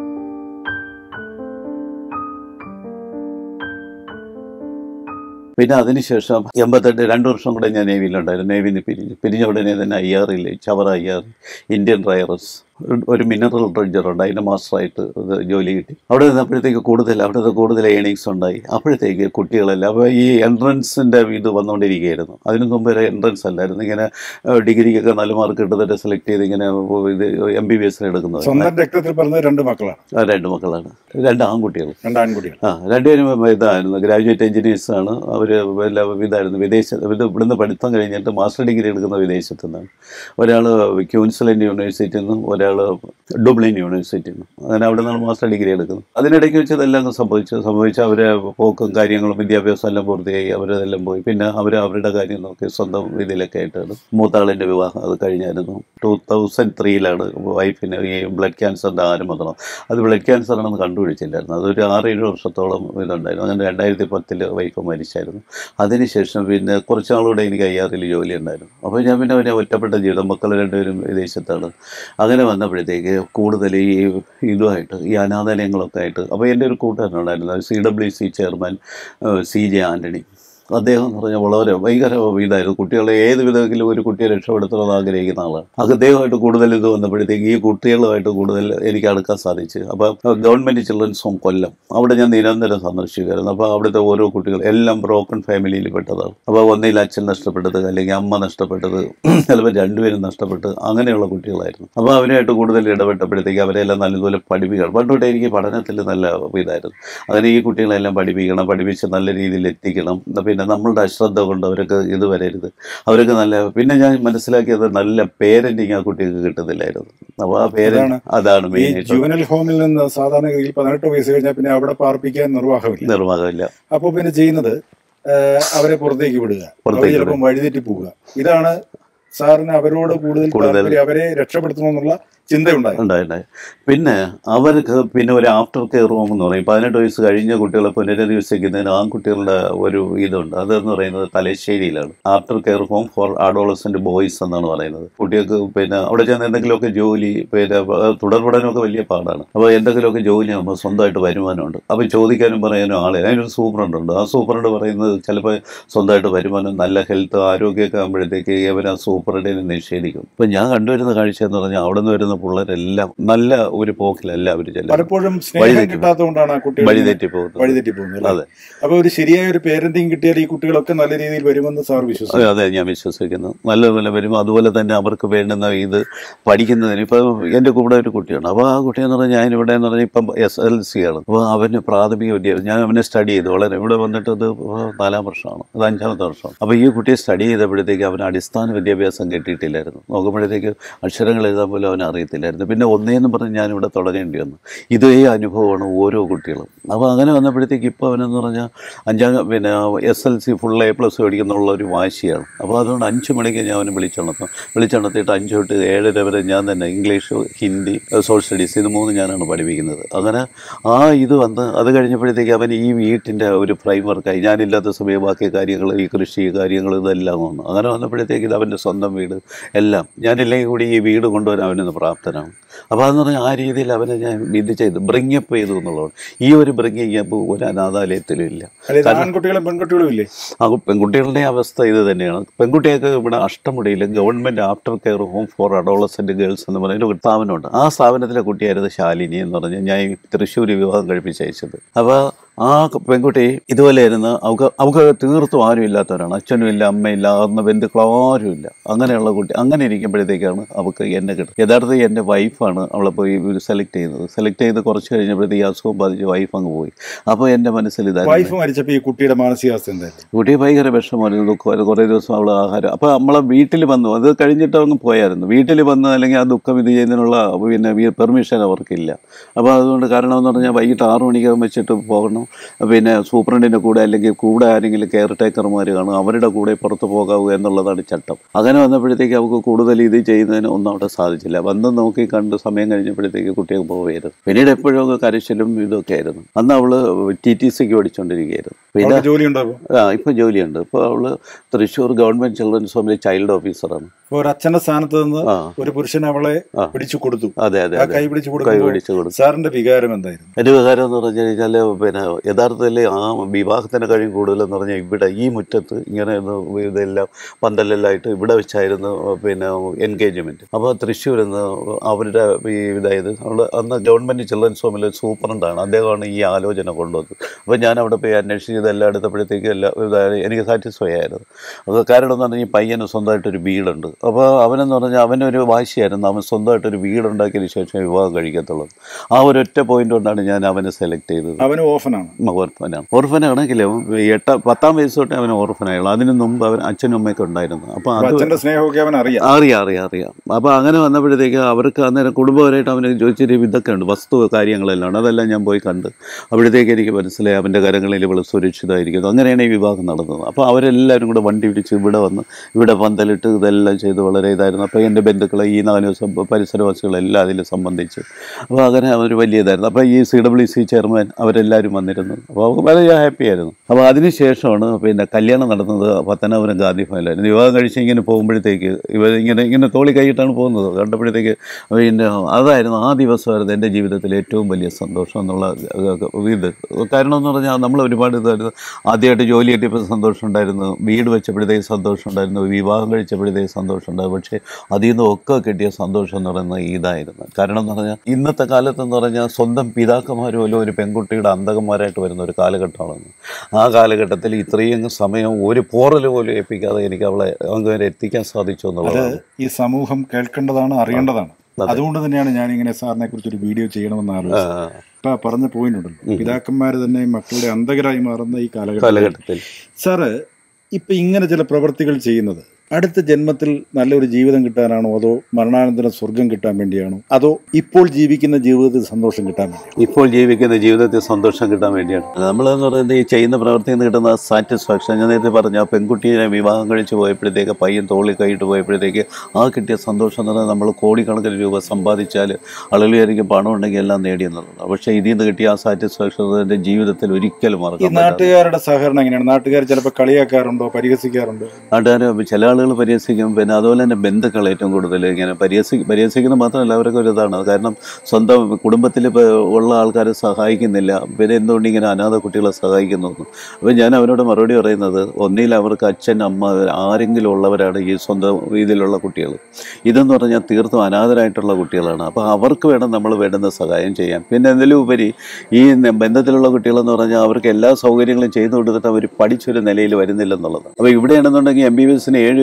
പിന്നെ അതിനുശേഷം എൺപത്തെട്ട് രണ്ട് വർഷം കൂടെ ഞാൻ നേവിയിലുണ്ടായിരുന്നു നേവിയിൽ നിന്ന് പിരിഞ്ഞു പിരിഞ്ഞ ഉടനെ തന്നെ ഐ ആറിൽ ചവറ ഐ ആർ ഇന്ത്യൻ റയറസ് ഒരു മിനറൽ ഡ്രഡ്ജറുണ്ട് അതിൻ്റെ മാസ്റ്ററായിട്ട് ഇത് ജോലി കിട്ടി അവിടെ നിന്നപ്പോഴത്തേക്ക് കൂടുതൽ അവിടുത്തെ കൂടുതൽ ഏണിങ്സ് ഉണ്ടായി അപ്പോഴത്തേക്ക് കുട്ടികളെല്ലാം അപ്പോൾ ഈ എൻട്രൻസിൻ്റെ ഇത് വന്നുകൊണ്ടിരിക്കുകയായിരുന്നു അതിന് മുമ്പ് ഒരു എൻട്രൻസ് അല്ലായിരുന്നു ഇങ്ങനെ ഏഹ്, ഡിഗ്രിക്കൊക്കെ നല്ല മാർക്ക് കിട്ടുന്നിട്ട് സെലക്ട് ചെയ്ത് ഇങ്ങനെ ഇത് എം ബി ബി എസിന് എടുക്കുന്നത് സ്വന്തം രക്തത്തിൽ പറഞ്ഞത് രണ്ട് മക്കളാണ് ആ, രണ്ട് മക്കളാണ് രണ്ട് ആൺകുട്ടികൾ രണ്ട് ആൺകുട്ടികൾ ആ രണ്ടുപേരും ഇതായിരുന്നു ഗ്രാജുവേറ്റ് എഞ്ചിനീയേഴ്സ് ആണ് അവർ എല്ലാം ഇതായിരുന്നു വിദേശ ഇത് ഇവിടുന്ന് പഠിത്തം കഴിഞ്ഞിട്ട് മാസ്റ്റർ ഡിഗ്രി എടുക്കുന്ന വിദേശത്തു നിന്നാണ് ഒരാൾ ക്യൂൻസിലൻഡ് യൂണിവേഴ്സിറ്റിയിൽ നിന്നും ഒരാൾ ഡുബ്ലിൻ യൂണിവേഴ്സിറ്റിയിൽ നിന്നും അങ്ങനെ അവിടെ നിന്നാണ് മാസ്റ്റർ ഡിഗ്രി എടുക്കുന്നത് അതിനിടയ്ക്ക് വെച്ച് ഇതെല്ലാം അങ്ങ് സംഭവിച്ചു സംഭവിച്ച് അവർ പോക്കും കാര്യങ്ങളും വിദ്യാഭ്യാസം എല്ലാം പൂർത്തിയായി അവരതെല്ലാം പോയി പിന്നെ അവർ അവരുടെ കാര്യം നോക്കി സ്വന്തം ഇതിലൊക്കെ ആയിട്ടാണ് മൂത്താളിൻ്റെ വിവാഹം അത് കഴിഞ്ഞായിരുന്നു ടൂ തൗസൻഡ് ത്രീയിലാണ് വൈഫിന് ഈ ബ്ലഡ് ക്യാൻസറിൻ്റെ ആരംഭം അത് ബ്ലഡ് ക്യാൻസർ ആണെന്ന് കണ്ടുപിടിച്ചില്ലായിരുന്നു അതൊരു ആറേഴ് വർഷത്തോളം ഇതുണ്ടായിരുന്നു അങ്ങനെ രണ്ടായിരത്തി പത്തിൽ വൈഫ് മരിച്ചായിരുന്നു അതിനുശേഷം പിന്നെ കുറച്ച് നാളുകൂടെ എനിക്ക് ഐ ആറിൽ ജോലി ഉണ്ടായിരുന്നു അപ്പോൾ ഞാൻ പിന്നെ അവരെ ഒറ്റപ്പെട്ട ജീവിതം മക്കൾ രണ്ടുപേരും വിദേശത്താണ് അങ്ങനെ വന്നപ്പോഴത്തേക്ക് കൂടുതൽ ഈ ഇതുമായിട്ട് ഈ അനാഥാലയങ്ങളൊക്കെ ആയിട്ട് അപ്പോൾ എൻ്റെ ഒരു കൂട്ടുകാരനുണ്ടായിരുന്നു C W C chairman C J Antony അദ്ദേഹം എന്ന് പറഞ്ഞാൽ വളരെ ഭയങ്കര ഇതായിരുന്നു കുട്ടികളെ ഏത് വിധമെങ്കിലും ഒരു കുട്ടിയെ രക്ഷപ്പെടുത്തണമെന്ന് ആഗ്രഹിക്കുന്ന ആളാണ് അത് അദ്ദേഹമായിട്ട് കൂടുതൽ ഇത് വന്നപ്പോഴത്തേക്ക് ഈ കുട്ടികളുമായിട്ട് കൂടുതൽ എനിക്ക് അടുക്കാൻ സാധിച്ചു അപ്പോൾ ഗവൺമെൻറ് ചിൽഡ്രൻസ് ഹോം കൊല്ലം അവിടെ ഞാൻ നിരന്തരം സന്ദർശിക്കുമായിരുന്നു അപ്പോൾ അവിടുത്തെ ഓരോ കുട്ടികൾ എല്ലാം ബ്രോക്കൺ ഫാമിലിയിൽ പെട്ടതാണ് അപ്പോൾ ഒന്നിൽ അച്ഛൻ നഷ്ടപ്പെട്ടത് അല്ലെങ്കിൽ അമ്മ നഷ്ടപ്പെട്ടത് ചിലപ്പോൾ രണ്ടുപേരും നഷ്ടപ്പെട്ട് അങ്ങനെയുള്ള കുട്ടികളായിരുന്നു അപ്പോൾ അവരുമായിട്ട് കൂടുതൽ ഇടപെട്ടപ്പോഴത്തേക്ക് അവരെല്ലാം നല്ലതുപോലെ പഠിപ്പിക്കണം പണ്ട് തൊട്ടേ എനിക്ക് പഠനത്തിൽ നല്ല ഇതായിരുന്നു അങ്ങനെ ഈ കുട്ടികളെല്ലാം പഠിപ്പിക്കണം പഠിപ്പിച്ച് നല്ല രീതിയിൽ എത്തിക്കണം പിന്നെ നമ്മളുടെ അശ്രദ്ധ കൊണ്ട് അവർക്ക് ഇത് വരരുത് അവർക്ക് നല്ല പിന്നെ ഞാൻ മനസ്സിലാക്കിയത് നല്ല പേരൻറ്റിങ് ആ കുട്ടികൾക്ക് കിട്ടുന്നില്ലായിരുന്നു അപ്പോൾ ആ പേര് അതാണ് അതാണ് ഈ മെയിൻ ജുവനൽ ഹോമിൽ നിന്ന് സാധാരണഗതിയിൽ പതിനെട്ട് വയസ്സ് കഴിഞ്ഞാൽ പിന്നെ അവിടെ പാർപ്പിക്കാൻ നിർവാഹമില്ല നിർമ്മാണമില്ല അപ്പോൾ പിന്നെ ചെയ്യുന്നത് ഏഹ്, അവരെ പുറത്തേക്ക് വിടുക അവർ പുറത്തേക്ക് ചിലപ്പം വഴിതെറ്റി പോവുക ഇതാണ് സാറിന് അവരോട് കൂടുതൽ കൂടുതൽ- താല്പര്യം അവരെ രക്ഷപ്പെടുത്തണമെന്നുള്ള ചിന്തയുണ്ടായി ഉണ്ടായിട്ടുണ്ടായി പിന്നെ അവർക്ക് പിന്നെ ഒരു ആഫ്റ്റർ കെയർ റൂം എന്ന് പറയും പതിനെട്ട് വയസ്സ് കഴിഞ്ഞ കുട്ടികളെ പുനരധിവസിക്കുന്നതിന് ആൺകുട്ടികളുടെ ഒരു ഇതുണ്ട് അതെന്ന് പറയുന്നത് തലശ്ശേരിയിലാണ് after care home for adolescent boys എന്നാണ് പറയുന്നത് കുട്ടികൾക്ക് പിന്നെ അവിടെ ചെന്ന് എന്തെങ്കിലുമൊക്കെ ജോലി പിന്നെ ഏഹ് തുടർ പഠനമൊക്കെ വലിയ പാടാണ് അപ്പോൾ എന്തെങ്കിലുമൊക്കെ ജോലി ആകുമ്പോൾ സ്വന്തമായിട്ട് വരുമാനമുണ്ട് അപ്പോൾ ചോദിക്കാനും പറയാനും ആളെ അതിനൊരു സൂപ്രണ്ട് ഉണ്ട് ആ സൂപ്രണ്ട് പറയുന്നത് ചിലപ്പോൾ സ്വന്തമായിട്ട് വരുമാനം നല്ല ഹെൽത്ത് ആരോഗ്യമൊക്കെ ആകുമ്പോഴത്തേക്ക് ഇവർ ആ സൂപ്രണ്ടിനെ നിഷേധിക്കും ഇപ്പം ഞാൻ കണ്ടുവരുന്ന കാഴ്ച എന്ന് പറഞ്ഞാൽ അവിടെ നിന്ന് വരുന്ന പിള്ളേരെല്ലാം നല്ല ഒരു പോക്കിലല്ല അവർ ചെല്ലുന്നത് പലപ്പോഴും സ്നേഹം വഴിതെറ്റി കിട്ടാത്തതുകൊണ്ടാണ് ആ കുട്ടികൾ വഴിതെറ്റി പോകുന്നത് വഴിതെറ്റി പോകുന്നത് അതെ അപ്പൊ ഒരു ശരിയായ ഒരു പേരന്റിങ് കിട്ടിയാൽ ഈ കുട്ടികളൊക്കെ നല്ല രീതിയിൽ വരുമെന്ന് സാർ വിശ്വസിച്ചു അതെ അതെ ഞാൻ വിശ്വസിക്കുന്നു നല്ലപോലെ വരുമ്പോൾ അതുപോലെ തന്നെ അവർക്ക് വേണ്ടുന്ന ഇത് പഠിക്കുന്നതിന് ഇപ്പം എൻ്റെ കൂടെ ഒരു കുട്ടിയാണ് അപ്പോൾ ആ കുട്ടിയെന്ന് പറഞ്ഞാൽ ഞാൻ ഇവിടെ എന്ന് പറഞ്ഞാൽ ഇപ്പം എസ് എൽ സി ആണ് അപ്പോൾ അവന് പ്രാഥമിക വിദ്യാഭ്യാസം ഞാൻ അവനെ സ്റ്റഡി ചെയ്തു വളരെ ഇവിടെ വന്നിട്ട് ഇത് നാലാം വർഷമാണ് അത് അഞ്ചാമത്തെ വർഷമാണ് അപ്പോൾ ഈ കുട്ടിയെ സ്റ്റഡി ചെയ്തപ്പോഴത്തേക്ക് അവന് അടിസ്ഥാന വിദ്യാഭ്യാസം കിട്ടിയിട്ടില്ലായിരുന്നു നോക്കുമ്പോഴത്തേക്ക് അക്ഷരങ്ങൾ എഴുതാൻ പോലും അവൻ അറിയത്തില്ല അറിയത്തില്ലായിരുന്നു പിന്നെ ഒന്നേന്ന് പറഞ്ഞ് ഞാനിവിടെ തുടങ്ങേണ്ടി വന്നു ഇതേ അനുഭവമാണ് ഓരോ കുട്ടികളും അപ്പോൾ അങ്ങനെ വന്നപ്പോഴത്തേക്ക് ഇപ്പോൾ അവനെന്ന് പറഞ്ഞാൽ അഞ്ചാം പിന്നെ S L C full A plus മേടിക്കുന്നുള്ള ഒരു വാശിയാണ് അപ്പോൾ അതുകൊണ്ട് അഞ്ച് മണിക്ക് ഞാൻ അവനെ വിളിച്ചുണർത്തും വിളിച്ചുണർത്തിയിട്ട് അഞ്ച് തൊട്ട് ഏഴര വരെ ഞാൻ തന്നെ ഇംഗ്ലീഷ് ഹിന്ദി സോഷ്യൽ സ്റ്റഡീസ് ഇത് മൂന്ന് ഞാനാണ് പഠിപ്പിക്കുന്നത് അങ്ങനെ ആ ഇത് വന്ന് അത് കഴിഞ്ഞപ്പോഴത്തേക്ക് അവൻ ഈ വീട്ടിൻ്റെ ഒരു ഫ്രെയിം വർക്കായി ഞാനില്ലാത്ത സമയം ബാക്കി കാര്യങ്ങൾ ഈ കൃഷി കാര്യങ്ങൾ ഇതെല്ലാം വന്നു അങ്ങനെ വന്നപ്പോഴത്തേക്ക് ഇത് അവൻ്റെ സ്വന്തം വീട് എല്ലാം ഞാനില്ലെങ്കിൽ കൂടി ഈ വീട് കൊണ്ടുവരാൻ അവനൊന്ന് പ്രാപ്തനാണ് അപ്പോൾ അതെന്ന് പറഞ്ഞാൽ ആ രീതിയിൽ അവനെ ഞാൻ ഇത് ചെയ്തു ബ്രിങ്ങപ്പ് ചെയ്തു എന്നുള്ളതാണ് ഈ ഒരു ബ്രിങ്ങിങ് അപ്പ് ഒരു അനാഥാലയത്തിലും ഇല്ല അതായത് ആൺകുട്ടികളും പെൺകുട്ടികളും ഇല്ലേ ആ പെൺകുട്ടികളുടെ അവസ്ഥ ഇത് തന്നെയാണ് പെൺകുട്ടികൾക്ക് ഇവിടെ അഷ്ടമുടിയിൽ government after care home for adolescent girls എന്ന് പറയുന്ന ഒരു സ്ഥാപനമുണ്ട് ആ സ്ഥാപനത്തിലെ കുട്ടിയായിരുന്നു ശാലിനി എന്ന് പറഞ്ഞ് ഞാൻ ഈ തൃശ്ശൂർ വിവാഹം കഴിപ്പിച്ച് അയച്ചത് അപ്പോൾ ആ പെൺകുട്ടി ഇതുപോലെ ആയിരുന്നു അവൾക്ക് അവൾക്ക് തീർത്തും ആരും ഇല്ലാത്തവരാണ് അച്ഛനും ഇല്ല അമ്മയില്ല അന്ന് ബന്ധുക്കൾ ആരും ഇല്ല അങ്ങനെയുള്ള കുട്ടി അങ്ങനെ ഇരിക്കുമ്പോഴത്തേക്കാണ് അവൾക്ക് എന്നെ കിട്ടുന്നത് യഥാർത്ഥത്തിൽ എൻ്റെ വൈഫാണ് അവളെ പോയി സെലക്ട് ചെയ്യുന്നത് സെലക്ട് ചെയ്ത് കുറച്ച് കഴിഞ്ഞപ്പോഴത്തേക്ക് ഈ അസുഖം ബാധിച്ച് വൈഫ് അങ്ങ് പോയി അപ്പോൾ എൻ്റെ മനസ്സിൽ ഇതായിരുന്നു വൈഫ് മരിച്ചപ്പോ ഈ കുട്ടിയുടെ മാനസികാവസ്ഥ എന്തായിരുന്നു കുട്ടി ഭയങ്കര വിഷമമായിരുന്നു ദുഃഖമായിരുന്നു കുറേ ദിവസം അവൾ ആഹാരം അപ്പോൾ നമ്മളെ വീട്ടിൽ വന്നു അത് കഴിഞ്ഞിട്ട് അങ്ങ് പോയായിരുന്നു വീട്ടിൽ വന്ന് അല്ലെങ്കിൽ ആ ദുഃഖം ഇത് ചെയ്യുന്നതിനുള്ള പിന്നെ പെർമിഷൻ അവർക്കില്ല അപ്പോൾ അതുകൊണ്ട് കാരണം എന്ന് പറഞ്ഞാൽ വൈകിട്ട് ആറു മണിക്കകം വെച്ചിട്ട് പോകണം പിന്നെ സൂപ്രണ്ടിൻ്റെ കൂടെ അല്ലെങ്കിൽ കൂടെ ആരെങ്കിലും കെയർ ടേക്കർമാർ കാണും അവരുടെ കൂടെ പുറത്ത് പോകാവൂ എന്നുള്ളതാണ് ചട്ടം അങ്ങനെ വന്നപ്പോഴത്തേക്ക് അവൾക്ക് കൂടുതൽ ഇത് ചെയ്യുന്നതിന് ഒന്നും അവിടെ സാധിച്ചില്ല വന്ന് നോക്കി കണ്ട് സമയം കഴിഞ്ഞപ്പോഴത്തേക്ക് കുട്ടിയെ പോവുകയായിരുന്നു പിന്നീട് എപ്പോഴും ഒക്കെ കരച്ചിലും ഇതൊക്കെ ആയിരുന്നു അന്ന് അവള് ടി ടി സിക്ക് പഠിച്ചുകൊണ്ടിരിക്കുകയായിരുന്നു പിന്നെ അവൾക്ക് ജോലി ഉണ്ടാകും ആ ഇപ്പം ജോലിയുണ്ട് ഇപ്പോൾ അവള് തൃശ്ശൂർ ഗവൺമെന്റ് ചിൽഡ്രൻസ് ഹോമിലെ ചൈൽഡ് ഓഫീസറാണ് അപ്പൊ ഒരു അച്ഛന്റെ സ്ഥാനത്ത് നിന്ന് ആ ഒരു പുരുഷൻ അവളെ ആ. പിടിച്ചു കൊടുത്തു അതെ അതെ ആ അതെ കൈ പിടിച്ചു കൈ കൊടുക്കുമ്പോൾ പിടിച്ച് കൊടുത്തു സാറിന്റെ വികാരം എന്തായിരുന്നു എൻ്റെ വികാരം എന്ന് പറഞ്ഞു കഴിഞ്ഞാൽ പിന്നെ യഥാർത്ഥത്തിൽ ആ വിവാഹത്തിന് കഴിയും കൂടുതലെന്ന് പറഞ്ഞാൽ ഇവിടെ ഈ മുറ്റത്ത് ഇങ്ങനെ ഒന്ന് ഇതെല്ലാം പന്തലെല്ലാം ആയിട്ട് ഇവിടെ വെച്ചായിരുന്നു പിന്നെ എൻഗേജ്മെൻറ്റ് അപ്പോൾ തൃശ്ശൂരിൽ നിന്ന് അവരുടെ ഈ ഇതായത് അവൾ അന്ന് ഗവൺമെൻറ് ചിൽഡ്രൻസ് ഹോമിലെ സൂപ്രണ്ടാണ് അദ്ദേഹമാണ് ഈ ആലോചന കൊണ്ടുവന്നത് അപ്പോൾ ഞാൻ അവിടെ പോയി അന്വേഷിച്ച് ഇതെല്ലാം എടുത്തപ്പോഴത്തേക്ക് എല്ലാം ഇതായത് എനിക്ക് സാറ്റിസ്ഫൈ ആയിരുന്നു അത് കാരണം എന്ന് പറഞ്ഞാൽ ഈ പയ്യന് സ്വന്തമായിട്ടൊരു വീടുണ്ട് അപ്പോൾ അവനെന്ന് പറഞ്ഞാൽ അവനൊരു വാശിയായിരുന്നു അവൻ സ്വന്തമായിട്ടൊരു വീടുണ്ടാക്കിയതിന് ശേഷം വിവാഹം കഴിക്കത്തുള്ളൂ ആ ഒരൊറ്റ പോയിന്റ് കൊണ്ടാണ് ഞാൻ അവനെ സെലക്ട് ചെയ്തത് അവന് ഓഫനാണ് ഓർഫനാണ് ഓർഫനാണെങ്കിലും എട്ടാം പത്താം വയസ്സ് തൊട്ടേ അവൻ ഓർഫനായുള്ളൂ അതിന് മുമ്പ് അവൻ അച്ഛനും അമ്മയൊക്കെ ഉണ്ടായിരുന്നു അപ്പോൾ അപ്പൊ അത് അച്ഛന്റെ സ്നേഹമൊക്കെ അവൻ അറിയാം അറിയാം അറിയാം അറിയാം അപ്പോൾ അങ്ങനെ വന്നപ്പോഴത്തേക്ക് അവർക്ക് അന്നേരം കുടുംബപരമായിട്ട് അവന് ചോദിച്ചൊരു ഇതൊക്കെ ഉണ്ട് വസ്തു കാര്യങ്ങളെല്ലാം ഉണ്ട് അതെല്ലാം ഞാൻ പോയി കണ്ട് അപ്പോഴത്തേക്ക് എനിക്ക് മനസ്സിലായി അവൻ്റെ കരങ്ങളിൽ ഇവൾ സുരക്ഷിതമായിരിക്കുന്നു അങ്ങനെയാണ് ഈ വിവാഹം നടന്നത് അപ്പോൾ അവരെല്ലാവരും കൂടെ വണ്ടി പിടിച്ച് ഇവിടെ വന്ന് ഇവിടെ പന്തലിട്ട് ഇതെല്ലാം ചെയ്ത് വളരെ ഇതായിരുന്നു അപ്പോൾ എൻ്റെ ബന്ധുക്കളെ ഈ നാല് ദിവസം പരിസരവാസികളെല്ലാം അതിൽ സംബന്ധിച്ച് അപ്പോൾ അങ്ങനെ അവർ വലിയ ഇതായിരുന്നു അപ്പോൾ ഈ സി ഡബ്ല്യു സി ചെയർമാൻ അവരെല്ലാവരും വന്നിരുന്നു അപ്പോൾ അവർക്ക് വളരെ ഹാപ്പി ആയിരുന്നു അപ്പോൾ അതിന് ശേഷമാണ് പിന്നെ കല്യാണം നടന്നത് പത്തനാപുരം ഗാന്ധി ഭവനിലായിരുന്നു വിവാഹം കഴിച്ച് ഇങ്ങനെ പോകുമ്പോഴത്തേക്ക് ഇവർ ഇങ്ങനെ ഇങ്ങനെ തോളി കൈയിട്ടാണ് പോകുന്നത് കണ്ടപ്പോഴത്തേക്ക് പിന്നെ അതായിരുന്നു ആ ദിവസമായിരുന്നു എൻ്റെ ജീവിതത്തിൽ ഏറ്റവും വലിയ സന്തോഷം എന്നുള്ള ഇത് കാരണം എന്ന് പറഞ്ഞാൽ നമ്മൾ ഒരുപാട് ഇതായിരുന്നു ആദ്യമായിട്ട് ജോലി കിട്ടിയപ്പോൾ സന്തോഷം ഉണ്ടായിരുന്നു വീട് വെച്ചപ്പോഴത്തേക്ക് സന്തോഷം ഉണ്ടായിരുന്നു വിവാഹം കഴിച്ചപ്പോഴത്തേക്ക് സന്തോഷം ഉണ്ടായിരുന്നു പക്ഷേ അതിൽ നിന്നൊക്കെ കിട്ടിയ സന്തോഷം എന്ന് പറയുന്നത് ഇതായിരുന്നു കാരണം എന്ന് പറഞ്ഞാൽ ഇന്നത്തെ കാലത്ത് എന്ന് പറഞ്ഞാൽ സ്വന്തം പിതാക്കന്മാർ പോലും ഒരു പെൺകുട്ടിയുടെ അന്തകന്മാരായിട്ട് വരുന്ന ഒരു കാലഘട്ടമാണ് ആ കാലഘട്ടത്തിൽ ഇത്രയും സമയം ഒരു പോറൽ പോലും ഏൽപ്പിക്കാതെ എനിക്ക് അവളെ അങ്ങനെ എത്തിക്കാൻ സാധിച്ചു അത് എന്നുള്ളതാണ് ഈ സമൂഹം കേൾക്കേണ്ടതാണ് അറിയേണ്ടതാണ് അതെ. അതുകൊണ്ട് തന്നെയാണ് ഞാൻ ഇങ്ങനെ സാറിനെ കുറിച്ച് ഒരു വീഡിയോ ചെയ്യണമെന്ന് ആലോചിച്ചത് ഇപ്പൊ പറഞ്ഞ പോയിന്റ് ഉണ്ടല്ലോ പിതാക്കന്മാര് തന്നെ മക്കളുടെ അന്തകരായി മാറുന്ന ഈ കാലഘട്ടത്തിൽ കാലഘട്ടത്തിൽ സാറ് ഇപ്പൊ ഇങ്ങനെ ചില പ്രവൃത്തികൾ ചെയ്യുന്നത് അടുത്ത ജന്മത്തിൽ നല്ലൊരു ജീവിതം കിട്ടാനാണോ അതോ മരണാനന്തരം സ്വർഗം കിട്ടാൻ വേണ്ടിയാണോ അതോ ഇപ്പോൾ ജീവിക്കുന്ന ജീവിതത്തിൽ സന്തോഷം കിട്ടാൻ വേണ്ടിയാണോ ഇപ്പോൾ ജീവിക്കുന്ന ജീവിതത്തിൽ സന്തോഷം കിട്ടാൻ വേണ്ടിയാണ് നമ്മളെന്ന് പറയുന്നത് ഈ ചെയ്യുന്ന പ്രവൃത്തിയിൽ നിന്ന് കിട്ടുന്ന സാറ്റിസ്ഫാക്ഷൻ ഞാൻ നേരത്തെ പറഞ്ഞു ആ പെൺകുട്ടിയെ വിവാഹം കഴിച്ച് പോയപ്പോഴത്തേക്ക് പയ്യൻ തോളി കൈയിട്ട് പോയപ്പോഴത്തേക്ക് ആ കിട്ടിയ സന്തോഷം എന്ന് പറഞ്ഞാൽ നമ്മൾ കോടിക്കണക്കിന് രൂപ സമ്പാദിച്ചാൽ ആളുകളായിരിക്കും പണം ഉണ്ടെങ്കിൽ എല്ലാം നേടിയെന്നുള്ളതാണ് പക്ഷേ ഇതിൽ നിന്ന് കിട്ടിയ ആ സാറ്റിസ്ഫാക്ഷൻ എൻ്റെ ജീവിതത്തിൽ ഒരിക്കലും ഈ മറക്കാൻ പറ്റാത്ത നാട്ടുകാരുടെ സഹകരണം എങ്ങനെയാണ് നാട്ടുകാർ ചിലപ്പോൾ കളിയാക്കാറുണ്ടോ പരിഹസിക്കാറുണ്ടോ നാട്ടുകാർ ചില ആളുകൾ പരിഹസിക്കും പിന്നെ അതുപോലെ തന്നെ ബന്ധുക്കൾ ഏറ്റവും കൂടുതൽ ഇങ്ങനെ പരിഹസി പരിഹസിക്കുന്നത് മാത്രമല്ല അവരൊക്കെ ഒരു ഇതാണ് കാരണം സ്വന്തം കുടുംബത്തിൽ ഇപ്പോൾ ഉള്ള ആൾക്കാരെ സഹായിക്കുന്നില്ല പിന്നെ എന്തുകൊണ്ട് ഇങ്ങനെ അനാഥ കുട്ടികളെ സഹായിക്കുന്നു എന്ന്. അപ്പോൾ ഞാൻ അവരോട് മറുപടി പറയുന്നത് ഒന്നിൽ അവർക്ക് അച്ഛൻ അമ്മ ആരെങ്കിലും ഉള്ളവരാണ് ഈ സ്വന്തം രീതിയിലുള്ള കുട്ടികൾ ഇതെന്ന് പറഞ്ഞാൽ തീർത്തും അനാഥരായിട്ടുള്ള കുട്ടികളാണ് അപ്പോൾ അവർക്ക് വേണം നമ്മൾ വേണ്ടുന്ന സഹായം ചെയ്യാൻ പിന്നെ എന്തെങ്കിലും ഉപരി ഈ ന- ബന്ധത്തിലുള്ള കുട്ടികളെന്ന് പറഞ്ഞാൽ അവർക്ക് എല്ലാ സൗകര്യങ്ങളും ചെയ്തു കൊടുത്തിട്ട് അവർ പഠിച്ചൊരു നിലയിൽ വരുന്നില്ലെന്നുള്ളത് അപ്പോൾ ഇവിടെയാണെന്നുണ്ടെങ്കിൽ എം ബി ബി എസിന് ഏഴ്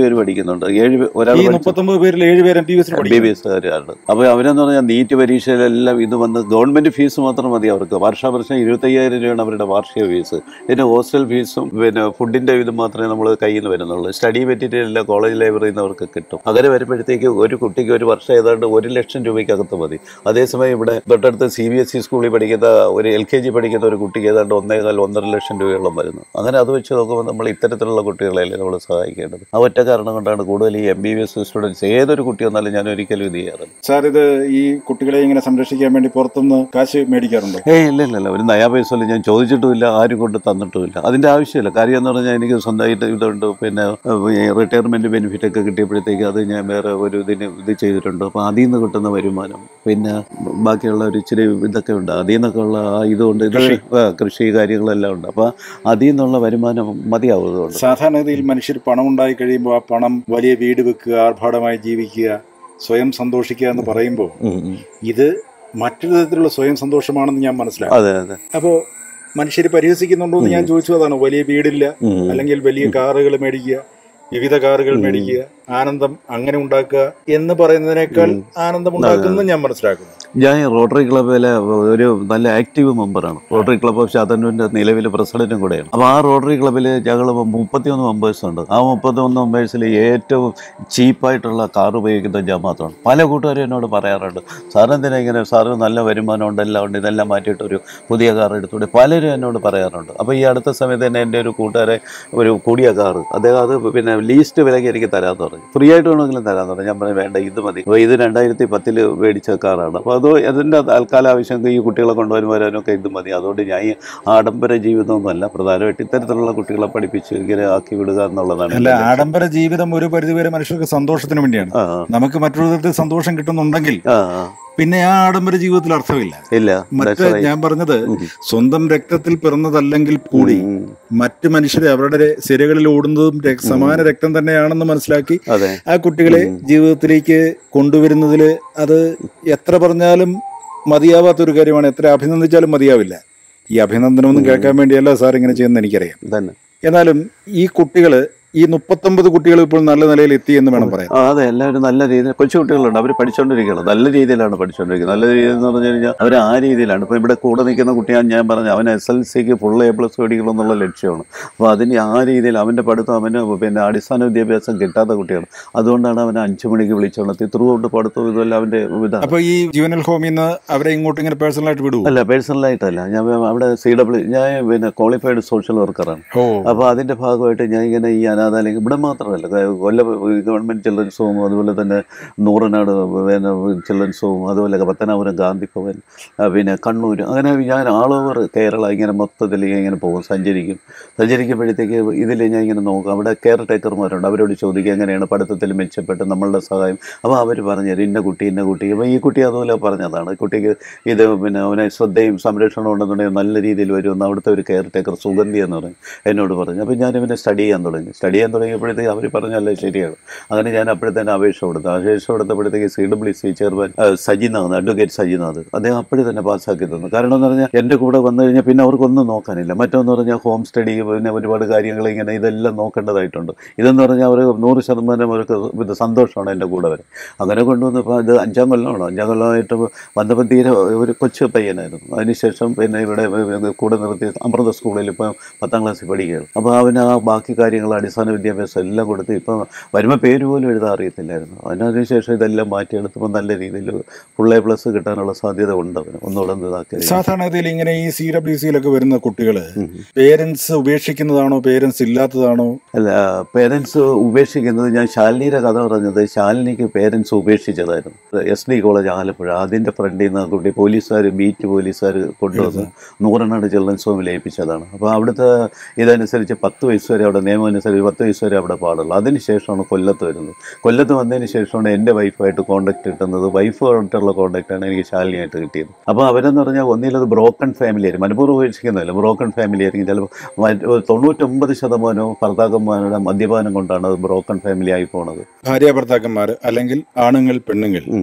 പേര് പഠിക്കുന്നുണ്ട് ഏഴ് പേ- ഒരാൾ ഈ മുപ്പത്തൊമ്പത് പേരിൽ ഏഴ് പേര് M P S B B എസ്കാരാണ് അപ്പോൾ അവരെന്ന് പറഞ്ഞാൽ നീറ്റ് പരീക്ഷയിലെല്ലാം ഇത് വന്ന് ഗവൺമെന്റ് ഫീസ് മാത്രം മതി അവർക്ക് വർഷാവർഷം ഇരുപത്തയ്യായിരം രൂപയാണ് അവരുടെ വാർഷിക ഫീസ് പിന്നെ ഹോസ്റ്റൽ ഫീസും പിന്നെ ഫുഡിന്റെ ഇത് മാത്രമേ നമ്മൾ കയ്യിൽ നിന്ന് വരുന്നുള്ളൂ സ്റ്റഡി മെറ്റീരിയൽ എല്ലാം കോളേജ് ലൈബ്രറിയിൽ നിന്ന് അവർക്ക് കിട്ടും അങ്ങനെ വരുമ്പോഴത്തേക്ക് ഒരു കുട്ടിക്ക് ഒരു വർഷം ഏതാണ്ട് ഒരു ലക്ഷം രൂപയ്ക്കകത്ത് മതി അതേസമയം ഇവിടെ തൊട്ടടുത്ത് സി ബി എസ് ഇ സ്കൂളിൽ പഠിക്കുന്ന ഒരു എൽ കെ ജി പഠിക്കുന്ന ഒരു കുട്ടിക്ക് ഏതാണ്ട് ഒന്നേകാൽ ഒന്നര ലക്ഷം രൂപയോളം വരുന്നു അങ്ങനെ അത് വെച്ച് നോക്കുമ്പോൾ നമ്മൾ ഇത്തരത്തിലുള്ള കുട്ടികളെയല്ലേ നമ്മൾ സഹായിക്കേണ്ടത് ആ ഒറ്റ കാരണം കൊണ്ടാണ് കൂടുതൽ ഈ M B B S students ഏതൊരു കുട്ടി വന്നാലും ഞാൻ ഒരിക്കലും ഇത് ചെയ്യാറില്ല സാർ ഇത് ഈ കുട്ടികളെ ഇങ്ങനെ സംരക്ഷിക്കാൻ വേണ്ടി പുറത്തുനിന്ന് കാശ് മേടിക്കാറുണ്ടോ ഏയ് ഇല്ല ഇല്ല ഇല്ല ഒരു നയാ പൈസ പോലും ഞാൻ ചോദിച്ചിട്ടുമില്ല ആരും കൊണ്ട് തന്നിട്ടുമില്ല അതിൻ്റെ ആവശ്യമില്ല കാര്യം എന്ന് പറഞ്ഞാൽ എനിക്ക് സ്വന്തമായിട്ട് ഇതുണ്ട് പിന്നെ റിട്ടയർമെൻറ്റ് ബെനിഫിറ്റ് ഒക്കെ കിട്ടിയപ്പോഴത്തേക്ക് അത് ഞാൻ വേറെ ഒരു ഇതിന് ഇത് ചെയ്തിട്ടുണ്ട് അപ്പോൾ അതിൽ നിന്ന് കിട്ടുന്ന വരുമാനം പിന്നെ ബാക്കിയുള്ള ഒരു ഇച്ചിരി ഇതൊക്കെ ഉണ്ട് അതിൽ നിന്നൊക്കെ ഉള്ള ആ ഇതുകൊണ്ട് ഇത് കൃഷി. ആ, കൃഷി കാര്യങ്ങളെല്ലാം ഉണ്ട് അപ്പോൾ അതിൽ നിന്നുള്ള വരുമാനം മതിയാവുന്നതുകൊണ്ട് സാധാരണഗതിയിൽ മനുഷ്യർ പണം ഉണ്ടായി കഴിയുമ്പോൾ ആ പണം വലിയ വീട് വെക്കുക ആർഭാടമായി ജീവിക്കുക സ്വയം സന്തോഷിക്കുക എന്ന് പറയുമ്പോൾ ഉം, ഉം. ഇത് മറ്റൊരു തരത്തിലുള്ള സ്വയം സന്തോഷമാണെന്ന് ഞാൻ മനസ്സിലാക്കി അതെ അതെ അപ്പോൾ മനുഷ്യർ പരിഹസിക്കുന്നുണ്ടോ എന്ന് ഞാൻ ചോദിച്ചു അതാണ് വലിയ വീടില്ല ഉം, ഉം. അല്ലെങ്കിൽ വലിയ കാറുകൾ മേടിക്കുക വിവിധ കാറുകൾ മേടിക്കുക ആനന്ദം അങ്ങനെ ഉണ്ടാക്കുക എന്ന് പറയുന്നതിനേക്കാൾ ആനന്ദം ഉണ്ടാക്കുന്നു ഞാൻ മനസ്സിലാക്കുന്നു ഞാൻ റോട്ടറി ക്ലബിലെ ഒരു നല്ല ആക്റ്റീവ് മെമ്പറാണ് റോട്ടറി ക്ലബ് ഓഫ് ചാത്തന്നൂരിൻ്റെ നിലവിലെ പ്രസിഡന്റും കൂടെയാണ് അപ്പോൾ ആ റോട്ടറി ക്ലബിൽ ഞങ്ങൾ മുപ്പത്തിയൊന്ന് മെമ്പേഴ്സ് ഉണ്ട് ആ മുപ്പത്തിയൊന്ന് മെമ്പേഴ്സിൽ ഏറ്റവും ചീപ്പായിട്ടുള്ള കാർ ഉപയോഗിക്കുന്ന ഞാൻ മാത്രമാണ് പല കൂട്ടുകാരും എന്നോട് പറയാറുണ്ട് സാറെന്തിനാ ഇങ്ങനെ സാറ് നല്ല വരുമാനം ഉണ്ട് എല്ലാം ഉണ്ട് ഇതെല്ലാം മാറ്റിയിട്ട് ഒരു പുതിയ കാർ എടുത്തുകൂടെ പലരും എന്നോട് പറയാറുണ്ട് അപ്പോൾ ഈ അടുത്ത സമയത്ത് തന്നെ എൻ്റെ ഒരു കൂട്ടുകാരെ ഒരു കൂടിയ കാർ അദ്ദേഹം അത് പിന്നെ ലീസ്റ്റ് വിലയ്ക്ക് എനിക്ക് തരാമെന്ന് പറഞ്ഞു ഫ്രീ ആയിട്ട് വേണമെങ്കിലും തരാമെന്ന് പറഞ്ഞു ഞാൻ പറഞ്ഞു വേണ്ട ഇത് മതി അപ്പോൾ ഇത് രണ്ടായിരത്തി പത്തിൽ മേടിച്ച കാറാണ് അപ്പോൾ അത് അതിൻ്റെ തൽക്കാല ആവശ്യം ഈ കുട്ടികളെ കൊണ്ടുവരും വരാനൊക്കെ ഇത് മതി അതുകൊണ്ട് ഞാൻ ഈ ആഡംബര ജീവിതമൊന്നുമല്ല പ്രധാനമായിട്ട് ഇത്തരത്തിലുള്ള കുട്ടികളെ പഠിപ്പിച്ച് ഇങ്ങനെ ആക്കി വിടുക എന്നുള്ളതാണ് അല്ല എൻ്റെ ലക്ഷ്യം. ആഡംബര ജീവിതം ഒരു പരിധിവരെ മനുഷ്യർക്ക് സന്തോഷത്തിന് വേണ്ടിയാണ് ആ നമുക്ക് മറ്റൊരു തരത്തിൽ സന്തോഷം കിട്ടുന്നുണ്ടെങ്കിൽ ആ ആ. പിന്നെ ആ ആഡംബര ജീവിതത്തിൽ അർത്ഥമില്ല ഇല്ല മറ്റ് That's right. ഞാൻ പറഞ്ഞത് ഉം. സ്വന്തം രക്തത്തിൽ പിറന്നതല്ലെങ്കിൽ കൂടി ഉം, ഉം. മറ്റു മനുഷ്യരെ അവരുടെ സിരകളിൽ ഓടുന്നതും രക്- സമാന രക്തം തന്നെയാണെന്ന് മനസ്സിലാക്കി അതെ ആ കുട്ടികളെ ജീവിതത്തിലേക്ക് കൊണ്ടുവരുന്നതിൽ അത് എത്ര പറഞ്ഞാലും മതിയാവാത്ത ഒരു കാര്യമാണ് എത്ര അഭിനന്ദിച്ചാലും മതിയാവില്ല ഈ അഭിനന്ദനമൊന്നും കേൾക്കാൻ വേണ്ടിയല്ല സാർ ഇങ്ങനെ ചെയ്യുന്നത് എനിക്കറിയാം തന്നെ എന്നാലും ഈ കുട്ടികൾ ഈ മുപ്പത്തൊമ്പത് കുട്ടികൾ ഇപ്പോൾ നല്ല നിലയിൽ എത്തി എന്ന് വേണം പറയാൻ ആ, അതെ എല്ലാവരും നല്ല രീതിയിൽ കൊച്ചു കുട്ടികളുണ്ട് അവർ പഠിച്ചുകൊണ്ടിരിക്കുകയാണ് നല്ല രീതിയിലാണ് പഠിച്ചുകൊണ്ടിരിക്കുന്നത് നല്ല രീതിയിൽ എന്ന് പറഞ്ഞു കഴിഞ്ഞാൽ അവർ ആ രീതിയിലാണ് ഇപ്പോൾ ഇവിടെ കൂടെ നിൽക്കുന്ന കുട്ടിയാണ് ഞാൻ പറഞ്ഞു അവൻ എസ് എൽ സിക്ക് ഫുൾ എ പ്ലസ് മേടിക്കണം എന്നുള്ള ലക്ഷ്യമാണ് അപ്പോൾ അതിന് ആ രീതിയിൽ അവൻ്റെ പഠിത്തം അവന് പിന്നെ അടിസ്ഥാന വിദ്യാഭ്യാസം കിട്ടാത്ത കുട്ടിയാണ് അതുകൊണ്ടാണ് അവനെ അഞ്ചു മണിക്ക് വിളിച്ചുകൊണ്ടെത്തി ത്രൂ ഔട്ട് പഠിത്തവും ഇതെല്ലാം അവൻ്റെ ഇതാണ് അപ്പൊ ഈ ജീവനൽ ഹോമിൽ നിന്ന് അവരെ ഇങ്ങോട്ട് ഇങ്ങനെ പേഴ്സണലായിട്ട് വിടുവോ അല്ല പേഴ്സണലായിട്ടല്ല ഞാൻ അവിടെ സി ഡബ്ല്യു ഞാൻ പിന്നെ ക്വാളിഫൈഡ് സോഷ്യൽ വർക്കറാണ് ഓ അപ്പോൾ അതിൻ്റെ ഭാഗമായിട്ട് ഞാൻ ഇങ്ങനെ ഈ അനാഥാലയം ഇവിടെ മാത്രമല്ല ക- കൊല്ലം ഗവൺമെൻറ് ചിൽഡ്രൻസ് ഹോം അതുപോലെ തന്നെ നൂറനാട് പിന്നെ ചിൽഡ്രൻസ് ഹോം അതുപോലെ പത്തനാപുരം ഗാന്ധി ഭവൻ ആ, പിന്നെ കണ്ണൂർ അങ്ങനെ ഞാൻ ആൾ ഓവർ കേരള ഇങ്ങനെ മൊത്തത്തിൽ ഇങ്ങനെ പോകും സഞ്ചരിക്കും സഞ്ചരിക്കുമ്പോഴത്തേക്ക് ഇതിൽ ഞാൻ ഇങ്ങനെ നോക്കും അവിടെ കെയർ ടേക്കർമാരുണ്ട് അവരോട് ചോദിക്കുക എങ്ങനെയാണ് പഠിത്തത്തിൽ മെച്ചപ്പെട്ട് നമ്മളുടെ സഹായം അപ്പോൾ അവർ പറഞ്ഞുതരും ഇന്ന കുട്ടി ഇന്ന കുട്ടി അപ്പോൾ ഈ കുട്ടി അതുപോലെ പറഞ്ഞതാണ് കുട്ടിക്ക് ഇത് പിന്നെ അവനെ ശ്രദ്ധയും സംരക്ഷണവും ഉണ്ടെന്നുണ്ടെങ്കിൽ നല്ല രീതിയിൽ വരുമെന്ന് അവിടുത്തെ ഒരു കെയർ ടേക്കർ സുഗന്ധി എന്ന് പറയും എന്നോട് പറഞ്ഞു അപ്പോൾ ഞാൻ ഇവനെ സ്റ്റഡി ചെയ്യാൻ തുടങ്ങി സ്റ്റഡി ചെയ്യാൻ തുടങ്ങിയപ്പോഴത്തേക്ക് അവർ പറഞ്ഞല്ലേ ശരിയാണ് അങ്ങനെ ഞാൻ അപ്പോഴത്തേന് അപേക്ഷ കൊടുത്തു അപേക്ഷ കൊടുത്തപ്പോഴത്തേക്ക് സി ഡബ്ല്യു സി ചെയർമാൻ ആ, സജിനാഥ് അഡ്വക്കേറ്റ് സജിനാഥ് അദ്ദേഹം അപ്പോഴേ തന്നെ പാസ്സാക്കി തന്നു കാരണം എന്ന് പറഞ്ഞാൽ എൻ്റെ കൂടെ വന്നു കഴിഞ്ഞാൽ പിന്നെ അവർക്കൊന്നും നോക്കാനില്ല മറ്റൊന്ന് പറഞ്ഞാൽ ഹോം സ്റ്റഡി പിന്നെ ഒരുപാട് കാര്യങ്ങൾ ഇങ്ങനെ ഇതെല്ലാം നോക്കേണ്ടതായിട്ടുണ്ട് ഇതെന്ന് പറഞ്ഞാൽ അവർ നൂറ് ശതമാനം അവർക്ക് ഇത് സന്തോഷമാണ് എൻ്റെ കൂടെ വരെ അങ്ങനെ കൊണ്ടുവന്നപ്പോൾ ഇത് അഞ്ചാം കൊല്ലമാണോ അഞ്ചാം കൊല്ലമായിട്ട് വന്നപ്പോൾ തീരെ ഒരു കൊച്ചു പയ്യനായിരുന്നു അതിനുശേഷം പിന്നെ ഇവിടെ കൂടെ നിർത്തി അമൃത സ്കൂളിൽ ഇപ്പം പത്താം ക്ലാസ്സിൽ പഠിക്കുകയാണ് അപ്പോൾ അവന് ആ ബാക്കി കാര്യങ്ങൾ അടിസ്ഥാന വിദ്യാഭ്യാസം എല്ലാം കൊടുത്ത് ഇപ്പം വരുമ്പോൾ പേര് പോലും എഴുതാൻ അറിയത്തില്ലായിരുന്നു അതിനതിനുശേഷം ഇതെല്ലാം മാറ്റിയെടുത്തപ്പോൾ നല്ല രീതിയിൽ ഫുൾ എ പ്ലസ് കിട്ടാനുള്ള സാധ്യത ഉണ്ട് അവന് ഒന്നുകൂടെ ഒന്ന് ഇതാക്കി സാധാരണഗതിയിൽ ഇങ്ങനെ ഈ സി ഡബ്ല്യു സിയിലൊക്കെ വരുന്ന കുട്ടികൾ പേരൻസ് ഉപേക്ഷിക്കുന്നതാണോ പേരൻസ് ഇല്ലാത്തതാണോ അല്ല പേരൻസ് ഉപേക്ഷിക്കുന്നത് ഞാൻ ശാലിനിയുടെ കഥ പറഞ്ഞത് ശാലിനിക്ക് പേരൻസ് ഉപേക്ഷിച്ചതായിരുന്നു എസ് ഡി കോളേജ് ആലപ്പുഴ അതിൻ്റെ ഫ്രണ്ടിൽ നിന്ന് ആ കുട്ടി പോലീസുകാർ ബീറ്റ് പോലീസുകാർ കൊണ്ടുവന്ന് നൂറനാട് ചിൽഡ്രൻസ് ഹോമിൽ ഏൽപ്പിച്ചതാണ് അപ്പോൾ അവിടുത്തെ ഇതനുസരിച്ച് പത്ത് വയസ്സ് വരെ അവിടെ നിയമം അനുസരിച്ച് പത്ത് വയസ്സ് വരെ അവിടെ പാടുള്ളൂ അതിനുശേഷമാണ് കൊല്ലത്ത് വരുന്നത് കൊല്ലത്ത് വന്നതിന് ശേഷമാണ് എൻ്റെ വൈഫായിട്ട് കോണ്ടാക്ട് കിട്ടുന്നത് വൈഫുമായിട്ടുള്ള കോണ്ടാക്റ്റാണ് എനിക്ക് ശാലിനിയായിട്ട് കിട്ടിയത് അപ്പോൾ അവരെന്ന് പറഞ്ഞാൽ ഒന്നിലത് ബ്രോക്കൺ ഫാമിലി ആയിരിക്കും മനഃപൂർവ്വം ഉപേക്ഷിക്കുന്നതല്ല ബ്രോക്കൺ ഫാമിലി ആയിരിക്കും ചിലപ്പോൾ മറ്റ് തൊണ്ണൂറ്റൊമ്പത് ശതമാനവും ഭർത്താക്കന്മാരുടെ മദ്യപാനം കൊണ്ടാണ് അത് ബ്രോക്കൺ ഫാമിലി ആയി പോണത് ഭാര്യ ഭർത്താക്കന്മാർ അല്ലെങ്കിൽ ആണുങ്ങൾ പെണ്ണുങ്ങൾ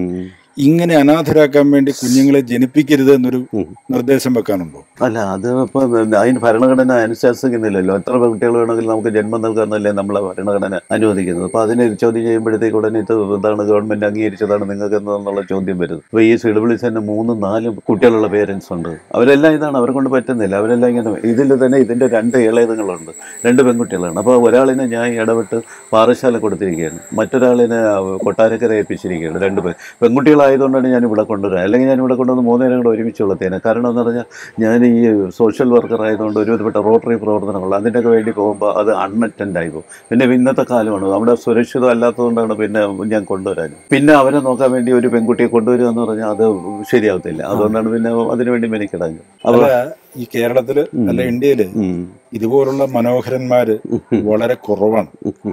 ഇങ്ങനെ അനാഥരാക്കാൻ വേണ്ടി കുഞ്ഞുങ്ങളെ ജനിപ്പിക്കരുത് എന്നൊരു ഉം. നിർദ്ദേശം വെക്കാനുണ്ടോ അല്ല അത് ഇപ്പം അതിന് ഭരണഘടന അനുശാസിക്കുന്നില്ലല്ലോ എത്ര പെൺകുട്ടികൾ വേണമെങ്കിലും നമുക്ക് ജന്മം നൽകാമെന്നല്ലേ നമ്മളെ ഭരണഘടന അനുവദിക്കുന്നത് അപ്പോൾ അതിനെ ചോദ്യം ചെയ്യുമ്പോഴത്തേക്ക് ഉടനെ ഇത് ഇതാണ് ഗവൺമെന്റ് അംഗീകരിച്ചതാണ് നിങ്ങൾക്ക് എന്നുള്ള ചോദ്യം വരുന്നത് അപ്പോൾ ഈ സിഡബ്ല്യൂസ് തന്നെ മൂന്നും നാലും കുട്ടികളുള്ള പേരൻസ് ഉണ്ട് അവരെല്ലാം ഇതാണ് അവരെ കൊണ്ട് പറ്റുന്നില്ല അവരെല്ലാം ഇങ്ങനെ ഇതിൽ തന്നെ ഇതിൻ്റെ രണ്ട് ഇളയതുങ്ങളുണ്ട് രണ്ട് പെൺകുട്ടികളാണ് അപ്പോൾ ഒരാളിനെ ഞാൻ ഇടപെട്ട് പാറശാല കൊടുത്തിരിക്കുകയാണ് മറ്റൊരാളിനെ കൊട്ടാരക്കര ഏൽപ്പിച്ചിരിക്കുകയാണ് രണ്ട് പേർ പെൺകുട്ടികളായതുകൊണ്ടാണ് ഞാൻ ഇവിടെ കൊണ്ടുവരാൻ അല്ലെങ്കിൽ ഞാൻ ഇവിടെ കൊണ്ടുവന്ന് മൂന്നേരം കൂടെ ഒരുമിച്ച് കൊള്ളത്തേനെ കാരണം എന്ന് പറഞ്ഞാൽ ഞാൻ ഈ സോഷ്യൽ വർക്കർ ആയതുകൊണ്ട് ഒരുവിധപ്പെട്ട റോട്ടറി പ്രവർത്തനങ്ങൾ അതിൻ്റെയൊക്കെ വേണ്ടി പോകുമ്പോൾ അത് അൺഅറ്റൻഡ് ആയി പോകും പിന്നെ ഇന്നത്തെ കാലമാണ് അവിടെ സുരക്ഷിതം അല്ലാത്തതുകൊണ്ടാണ് പിന്നെ ഞാൻ കൊണ്ടുവരാൻ പിന്നെ അവരെ നോക്കാൻ വേണ്ടി ഒരു പെൺകുട്ടിയെ കൊണ്ടുവരിക എന്ന് പറഞ്ഞാൽ അത് ശരിയാവത്തില്ല അതുകൊണ്ടാണ് പിന്നെ അതിനുവേണ്ടി മെനക്കിടാൻ അപ്പോൾ അല്ല ഈ കേരളത്തില് അല്ല ഇന്ത്യയില് ഇതുപോലുള്ള മനോഹരന്മാര് വളരെ കുറവാണ്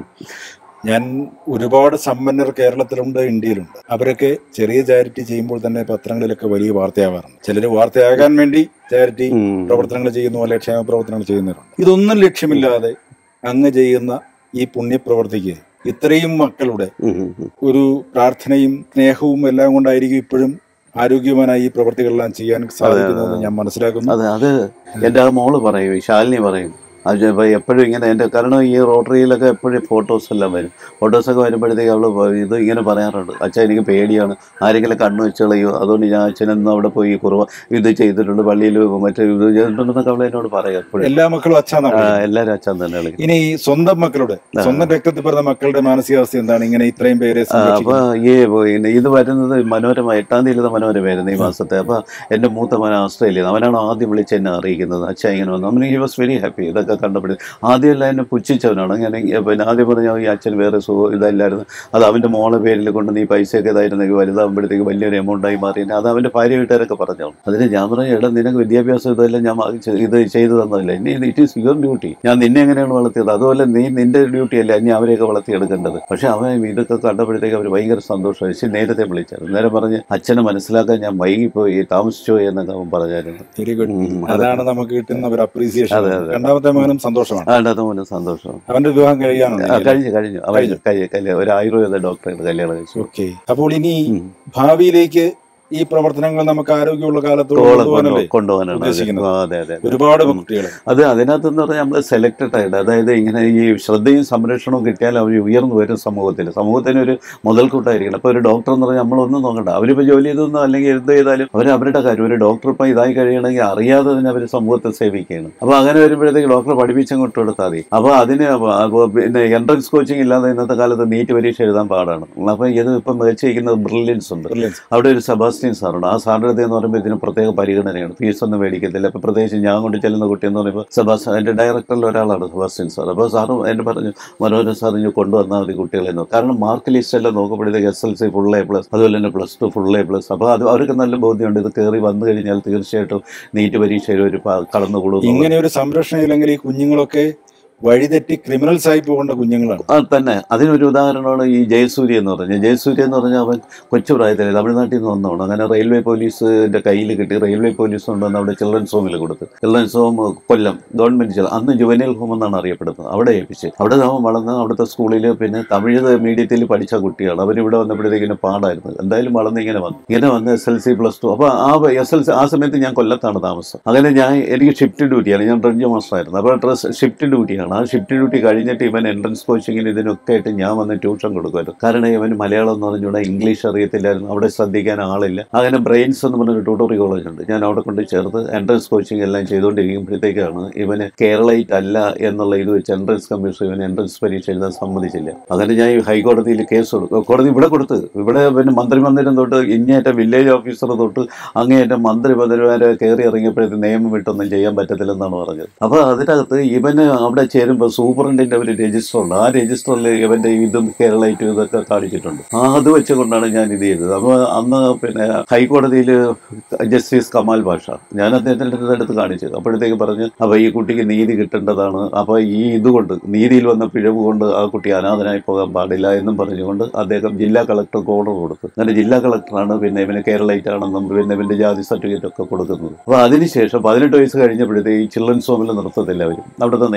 ഞാൻ ഒരുപാട് സമ്പന്നർ കേരളത്തിലുണ്ട് ഇന്ത്യയിലുണ്ട് അവരൊക്കെ ചെറിയ ചാരിറ്റി ചെയ്യുമ്പോൾ തന്നെ പത്രങ്ങളിലൊക്കെ വലിയ വാർത്തയാവാറുണ്ട് ചിലര് വാർത്തയാകാൻ വേണ്ടി ചാരിറ്റി പ്രവർത്തനങ്ങൾ ചെയ്യുന്നു അല്ലെങ്കിൽ ക്ഷേമ പ്രവർത്തനങ്ങൾ ചെയ്യുന്നവരുണ്ട് ഇതൊന്നും ലക്ഷ്യമില്ലാതെ അങ്ങ് ചെയ്യുന്ന ഈ പുണ്യപ്രവർത്തിക്ക് ഇത്രയും മക്കളുടെ ഒരു പ്രാർത്ഥനയും സ്നേഹവും എല്ലാം കൊണ്ടായിരിക്കും ഇപ്പോഴും ആരോഗ്യവാനായി ഈ പ്രവർത്തികളെല്ലാം ചെയ്യാൻ സാധിക്കുന്നതെന്ന് ഞാൻ മനസ്സിലാക്കുന്നു അതെ അത് എൻ്റെ ആ മോള് പറയും ഈ ശാലിനി പറയും അത് ഇപ്പൊ എപ്പോഴും ഇങ്ങനെ എൻ്റെ കാരണം ഈ റോട്ടറിയിലൊക്കെ എപ്പോഴും ഫോട്ടോസ് എല്ലാം വരും ഫോട്ടോസൊക്കെ വരുമ്പോഴത്തേക്ക് അവള് പ- ഇത് ഇങ്ങനെ പറയാറുണ്ട് അച്ഛൻ എനിക്ക് പേടിയാണ് ആരെങ്കിലും കണ്ണു വെച്ച് കളയോ അതുകൊണ്ട് ഞാൻ അച്ഛനൊന്നും അവിടെ പോയി കുറവ് ഇത് ചെയ്തിട്ടുണ്ട് പള്ളിയിൽ മറ്റേ ഇത് ചെയ്തിട്ടുണ്ടെന്നൊക്കെ അവൾ എന്നോട് പറയും എപ്പോഴും എല്ലാ മക്കളും അച്ഛനാണ് എല്ലാവരും അച്ഛൻ തന്നെ വിളിക്കും ഇനി സ്വന്തം മക്കളുടെ സ്വന്തം രക്തത്തിൽ പറഞ്ഞ മക്കളുടെ മാനസികാവസ്ഥ എന്താണ് ഇങ്ങനെ ഇത്രയും പേരെ ആ, അപ്പൊ സംരക്ഷിക്കുന്നത്? ഈ പിന്നെ ഇത് വരുന്നത് മനോരമ എട്ടാം തീയതി മനോരമയായിരുന്നു ഈ മാസത്തെ അപ്പൊ എന്റെ മൂത്ത മകൻ ഓസ്ട്രേലിയ അവനാണ് ആദ്യം വിളിച്ച് എന്നെ അറിയിക്കുന്നത് അച്ഛൻ ഇങ്ങനെ വന്നു അവന് ഹി വാസ് വെരി ഹാപ്പി ഇതൊക്കെ കണ്ടപ്പോൾ ആദ്യമല്ല എന്നെ പുച്ഛിച്ചവനാണ് ഞാൻ പിന്നെ ആദ്യം പറഞ്ഞ ഈ അച്ഛൻ വേറെ സുഖം ഇതല്ലായിരുന്നു അത് അവന്റെ മോളെ പേരിൽ കൊണ്ട് നീ പൈസയൊക്കെ ഇതായിരുന്നെങ്കിൽ വലുതാകുമ്പോഴത്തേക്ക് വലിയൊരു എമൗണ്ടായി മാറി അത് അവന്റെ ഭാര്യ വീട്ടുകാരൊക്കെ പറഞ്ഞു അതിന് ഞാൻ പറഞ്ഞു എടാ നിനക്ക് വിദ്യാഭ്യാസം ഇതെല്ലാം ഞാൻ വാങ്ങിച്ച് ഇത് ചെയ്തു തന്നതല്ല ഇനി ഇറ്റ് ഈസ് യുവർ ഡ്യൂട്ടി ഞാൻ നിന്നെ എങ്ങനെയാണ് വളർത്തിയത് അതുപോലെ നീ നിന്റെ ഡ്യൂട്ടി അല്ല ഇനി അവരെയൊക്കെ വളർത്തിയെടുക്കേണ്ടത് പക്ഷെ അവൻ ഇതൊക്കെ കണ്ടപ്പോഴത്തേക്ക് അവർ ഭയങ്കര സന്തോഷമായി പക്ഷേ നേരത്തെ വിളിച്ചായിരുന്നു നേരെ പറഞ്ഞ് അച്ഛനെ മനസ്സിലാക്കാൻ ഞാൻ വൈകിപ്പോയി താമസിച്ചു പോയി എന്നൊക്കെ അവൻ പറഞ്ഞായിരുന്നു വെരി ഗുഡ് ഉം, അതെ. അതാണ് നമുക്ക് കിട്ടുന്ന ഒരു അപ്രീസിയേഷൻ അതെ, അതെ. രണ്ടാമത്തെ മകനും സന്തോഷമാണ് അതിൻ്റെ മോന് സന്തോഷം അവന്റെ വിവാഹം കഴിയാണോ ആ, കഴിഞ്ഞു കഴിഞ്ഞു അവൻ കഴി- കല്യാണം ഒരു ആയുർവേദ ഡോക്ടറെ കല്യാണം കഴിച്ചു ഓക്കെ അപ്പോൾ ഇനി ഉം. ഭാവിയിലേക്ക് ഈ പ്രവർത്തനങ്ങൾ നമുക്ക് ആരോഗ്യമുള്ള കാലത്തോളം കോളം കൊണ്ടുപോകാനല്ലേ കൊണ്ടു- കൊണ്ടുപോകാനാണ് അത്. ഉദ്ദേശിക്കുന്നത്. ആ, അതെ അതെ അതെ. ഒരുപാട് കുട്ടികളെ അത് അതിനകത്തെന്ന് പറഞ്ഞാൽ നമ്മൾ സെലക്റ്റഡ് ആയിട്ട് അതായത് ഇങ്ങനെ ഈ ശ്രദ്ധയും സംരക്ഷണവും കിട്ടിയാൽ അവർ ഉയർന്നു വരും സമൂഹത്തിൽ സമൂഹത്തിന് ഒരു മുതൽക്കൂട്ടായിരിക്കണം അപ്പോൾ ഒരു ഡോക്ടർ എന്ന് പറഞ്ഞാൽ നമ്മളൊന്നും നോക്കണ്ട അവരിപ്പോൾ ജോലി ചെയ്തൊന്നും അല്ലെങ്കിൽ എന്ത് ചെയ്താലും അവർ അവരുടെ കാര്യം ഒരു ഡോക്ടർ ഇപ്പം ഇതായി കഴിയണമെങ്കിൽ അറിയാതെ തന്നെ അവർ സമൂഹത്തെ സേവിക്കുകയാണ് അപ്പോൾ അങ്ങനെ വരുമ്പോഴത്തേക്ക് ഡോക്ടർ പഠിപ്പിച്ചങ്ങോട്ട് കൊടുത്താൽ മതി അപ്പോൾ അതിന് അപ്പോൾ പിന്നെ എൻട്രൻസ് കോച്ചിങ് ഇല്ലാതെ ഇന്നത്തെ കാലത്ത് നീറ്റ് പരീക്ഷ എഴുതാൻ പാടാണ് അപ്പോൾ ഇത് ഇപ്പം മികച്ചിരിക്കുന്നത് ബ്രില്യൻസ് ഉണ്ട് Brilliance. അവിടെ ഒരു സെബാസ്റ്റ്യൻ സാറുണ്ട് ആ സാറിൻ്റെ അടുത്ത് എന്ന് പറയുമ്പോൾ ഇതിന് പ്രത്യേക പരിഗണനയാണ് ഫീസ് ഒന്നും മേടിക്കത്തില്ല അപ്പോൾ പ്രത്യേകിച്ച് ഞാൻ കൊണ്ട് ചെല്ലുന്ന കുട്ടി എന്ന് പറയുമ്പോൾ സെബാസ്റ്റ്യൻ എൻ്റെ ഡയറക്ടറിൽ ഒരാളാണ് സെബാസ്റ്റ്യൻ സാർ അപ്പോൾ സാറ് എന്നെ പറഞ്ഞു മനോഹരൻ സാർ ഇനി കൊണ്ടുവന്നാൽ മതി കുട്ടികളെ എന്ന് കാരണം മാർക്ക് ലിസ്റ്റ് എല്ലാം നോക്കുമ്പോഴത്തേക്ക് S L C full A plus അതുപോലെ തന്നെ plus two full A plus അപ്പോൾ അത് അവർക്ക് നല്ല ബോധ്യമുണ്ട് ഇത് കയറി വന്നു കഴിഞ്ഞാൽ തീർച്ചയായിട്ടും നീറ്റ് പരീക്ഷയിൽ ഒരു പ- കടന്നുകൂടും ഇങ്ങനെ ഒരു സംരക്ഷണം ഇല്ലെങ്കിൽ ഈ കുഞ്ഞുങ്ങളൊക്കെ വഴിതെറ്റി ക്രിമിനൽസ് ആയി പോകേണ്ട കുഞ്ഞുങ്ങളാണ് ആ തന്നെ അതിനൊരു ഉദാഹരണമാണ് ഈ ജയസൂര്യ എന്ന് പറഞ്ഞാൽ ജയസൂര്യ എന്ന് പറഞ്ഞാൽ അവൻ കൊച്ചു പ്രായത്തിൽ തമിഴ്നാട്ടിൽ നിന്ന് വന്നതാണ് അങ്ങനെ റെയിൽവേ പോലീസിന്റെ കയ്യിൽ കിട്ടി റെയിൽവേ പോലീസ് കൊണ്ടുവന്ന് അവിടെ ചിൽഡ്രൻസ് ഹോമിൽ കൊടുത്ത് ചിൽഡ്രൻസ് ഹോം കൊല്ലം ഗവൺമെന്റ് ചില അന്ന് ജുവനൽ ഹോം എന്നാണ് അറിയപ്പെടുന്നത് അവിടെ ഏൽപ്പിച്ച് അവിടെ അവൻ വളർന്ന് അവിടുത്തെ സ്കൂളിൽ പിന്നെ തമിഴ് മീഡിയത്തിൽ പഠിച്ച കുട്ടിയാണ് അവരിവിടെ വന്നപ്പോഴത്തേക്കിന് പാടായിരുന്നു എന്തായാലും വളർന്ന് ഇങ്ങനെ വന്നു ഇങ്ങനെ വന്ന് S L C plus two അപ്പോൾ ആ എസ് എൽ സി ആ സമയത്ത് ഞാൻ കൊല്ലത്താണ് താമസം അങ്ങനെ ഞാൻ എനിക്ക് ഷിഫ്റ്റ് ഡ്യൂട്ടിയാണ് ഞാൻ റേഞ്ച് മാസ്റ്റർ ആയിരുന്നു അപ്പോൾ ഡ്രസ് ഷിഫ്റ്റ് ഡ്യൂട്ടിയാണ് ആ ഷിഫ്റ്റ് ഡ്യൂട്ടി കഴിഞ്ഞിട്ട് ഇവൻ എൻട്രൻസ് കോച്ചിങ്ങിന് ഇതിനൊക്കെ ആയിട്ട് ഞാൻ വന്ന് ട്യൂഷൻ കൊടുക്കുമായിരുന്നു കാരണം ഇവൻ മലയാളം എന്ന് പറഞ്ഞുകൂടെ ഇംഗ്ലീഷ് അറിയത്തില്ലായിരുന്നു അവിടെ ശ്രദ്ധിക്കാൻ ആളില്ല അങ്ങനെ ബ്രെയിൻസ് എന്ന് പറഞ്ഞൊരു ട്യൂട്ടോറി കോളേജ് ഉണ്ട് ഞാൻ അവിടെ കൊണ്ട് ചേർത്ത് എൻട്രൻസ് കോച്ചിങ് എല്ലാം ചെയ്തുകൊണ്ടിരിക്കുമ്പോഴത്തേക്കാണ് ഇവന് കേരളൈറ്റ് അല്ല എന്നുള്ള ഇത് വെച്ച് എൻട്രൻസ് കമ്മീഷൻ ഇവൻ എൻട്രൻസ് പരീക്ഷ എഴുതാൻ സമ്മതിച്ചില്ല അങ്ങനെ ഞാൻ ഈ ഹൈക്കോടതിയിൽ കേസ് കൊടുക്കും കോടതി ഇവിടെ കൊടുത്ത് ഇവിടെ പിന്നെ മന്ത്രിമന്ദിരം തൊട്ട് ഇങ്ങേറ്റം വില്ലേജ് ഓഫീസർ തൊട്ട് അങ്ങേയറ്റം മന്ത്രി പദവിമാരെ കയറി ഇറങ്ങിയപ്പോഴത്തെ നിയമം വിട്ടൊന്നും ചെയ്യാൻ പറ്റത്തില്ലെന്നാണ് പറഞ്ഞത് അപ്പോൾ അതിനകത്ത് ഇവന് അവിടെ ചേരുമ്പോൾ സൂപ്രണ്ടിൻ്റെ ഒരു രജിസ്റ്റർ ഉണ്ട് ആ രജിസ്റ്ററിൽ ഇവൻ്റെ ഇതും കേരളൈറ്റും ഇതൊക്കെ കാണിച്ചിട്ടുണ്ട് ആ അത് വെച്ചുകൊണ്ടാണ് ഞാൻ ഇത് ചെയ്തത് അപ്പോൾ അന്ന് പിന്നെ ഹൈക്കോടതിയിൽ ജസ്റ്റിസ് കമാൽ ഭാഷ ഞാൻ അദ്ദേഹത്തിൻ്റെ അടുത്ത് കാണിച്ചത് അപ്പോഴത്തേക്ക് പറഞ്ഞു അപ്പോൾ ഈ കുട്ടിക്ക് നീതി കിട്ടേണ്ടതാണ് അപ്പോൾ ഈ ഇതുകൊണ്ട് നീതിയിൽ വന്ന പിഴവ് കൊണ്ട് ആ കുട്ടി അനാഥനായി പോകാൻ പാടില്ല എന്നും പറഞ്ഞുകൊണ്ട് അദ്ദേഹം ജില്ലാ കളക്ടർക്ക് ഓർഡർ കൊടുത്തു അങ്ങനെ ജില്ലാ കളക്ടറാണ് പിന്നെ ഇവന് കേരളൈറ്റ് ആണെന്നും പിന്നെ ഇവൻ്റെ ജാതി സർട്ടിഫിക്കറ്റ് ഒക്കെ കൊടുക്കുന്നത് അപ്പോൾ അതിനുശേഷം പതിനെട്ട് വയസ്സ് കഴിഞ്ഞപ്പോഴത്തേക്ക് ഈ ചിൽഡ്രൻസ് ഹോമിൽ നിർത്തത്തില്ല അവരും അവിടുത്തെ നിയമം അനുസരിച്ച്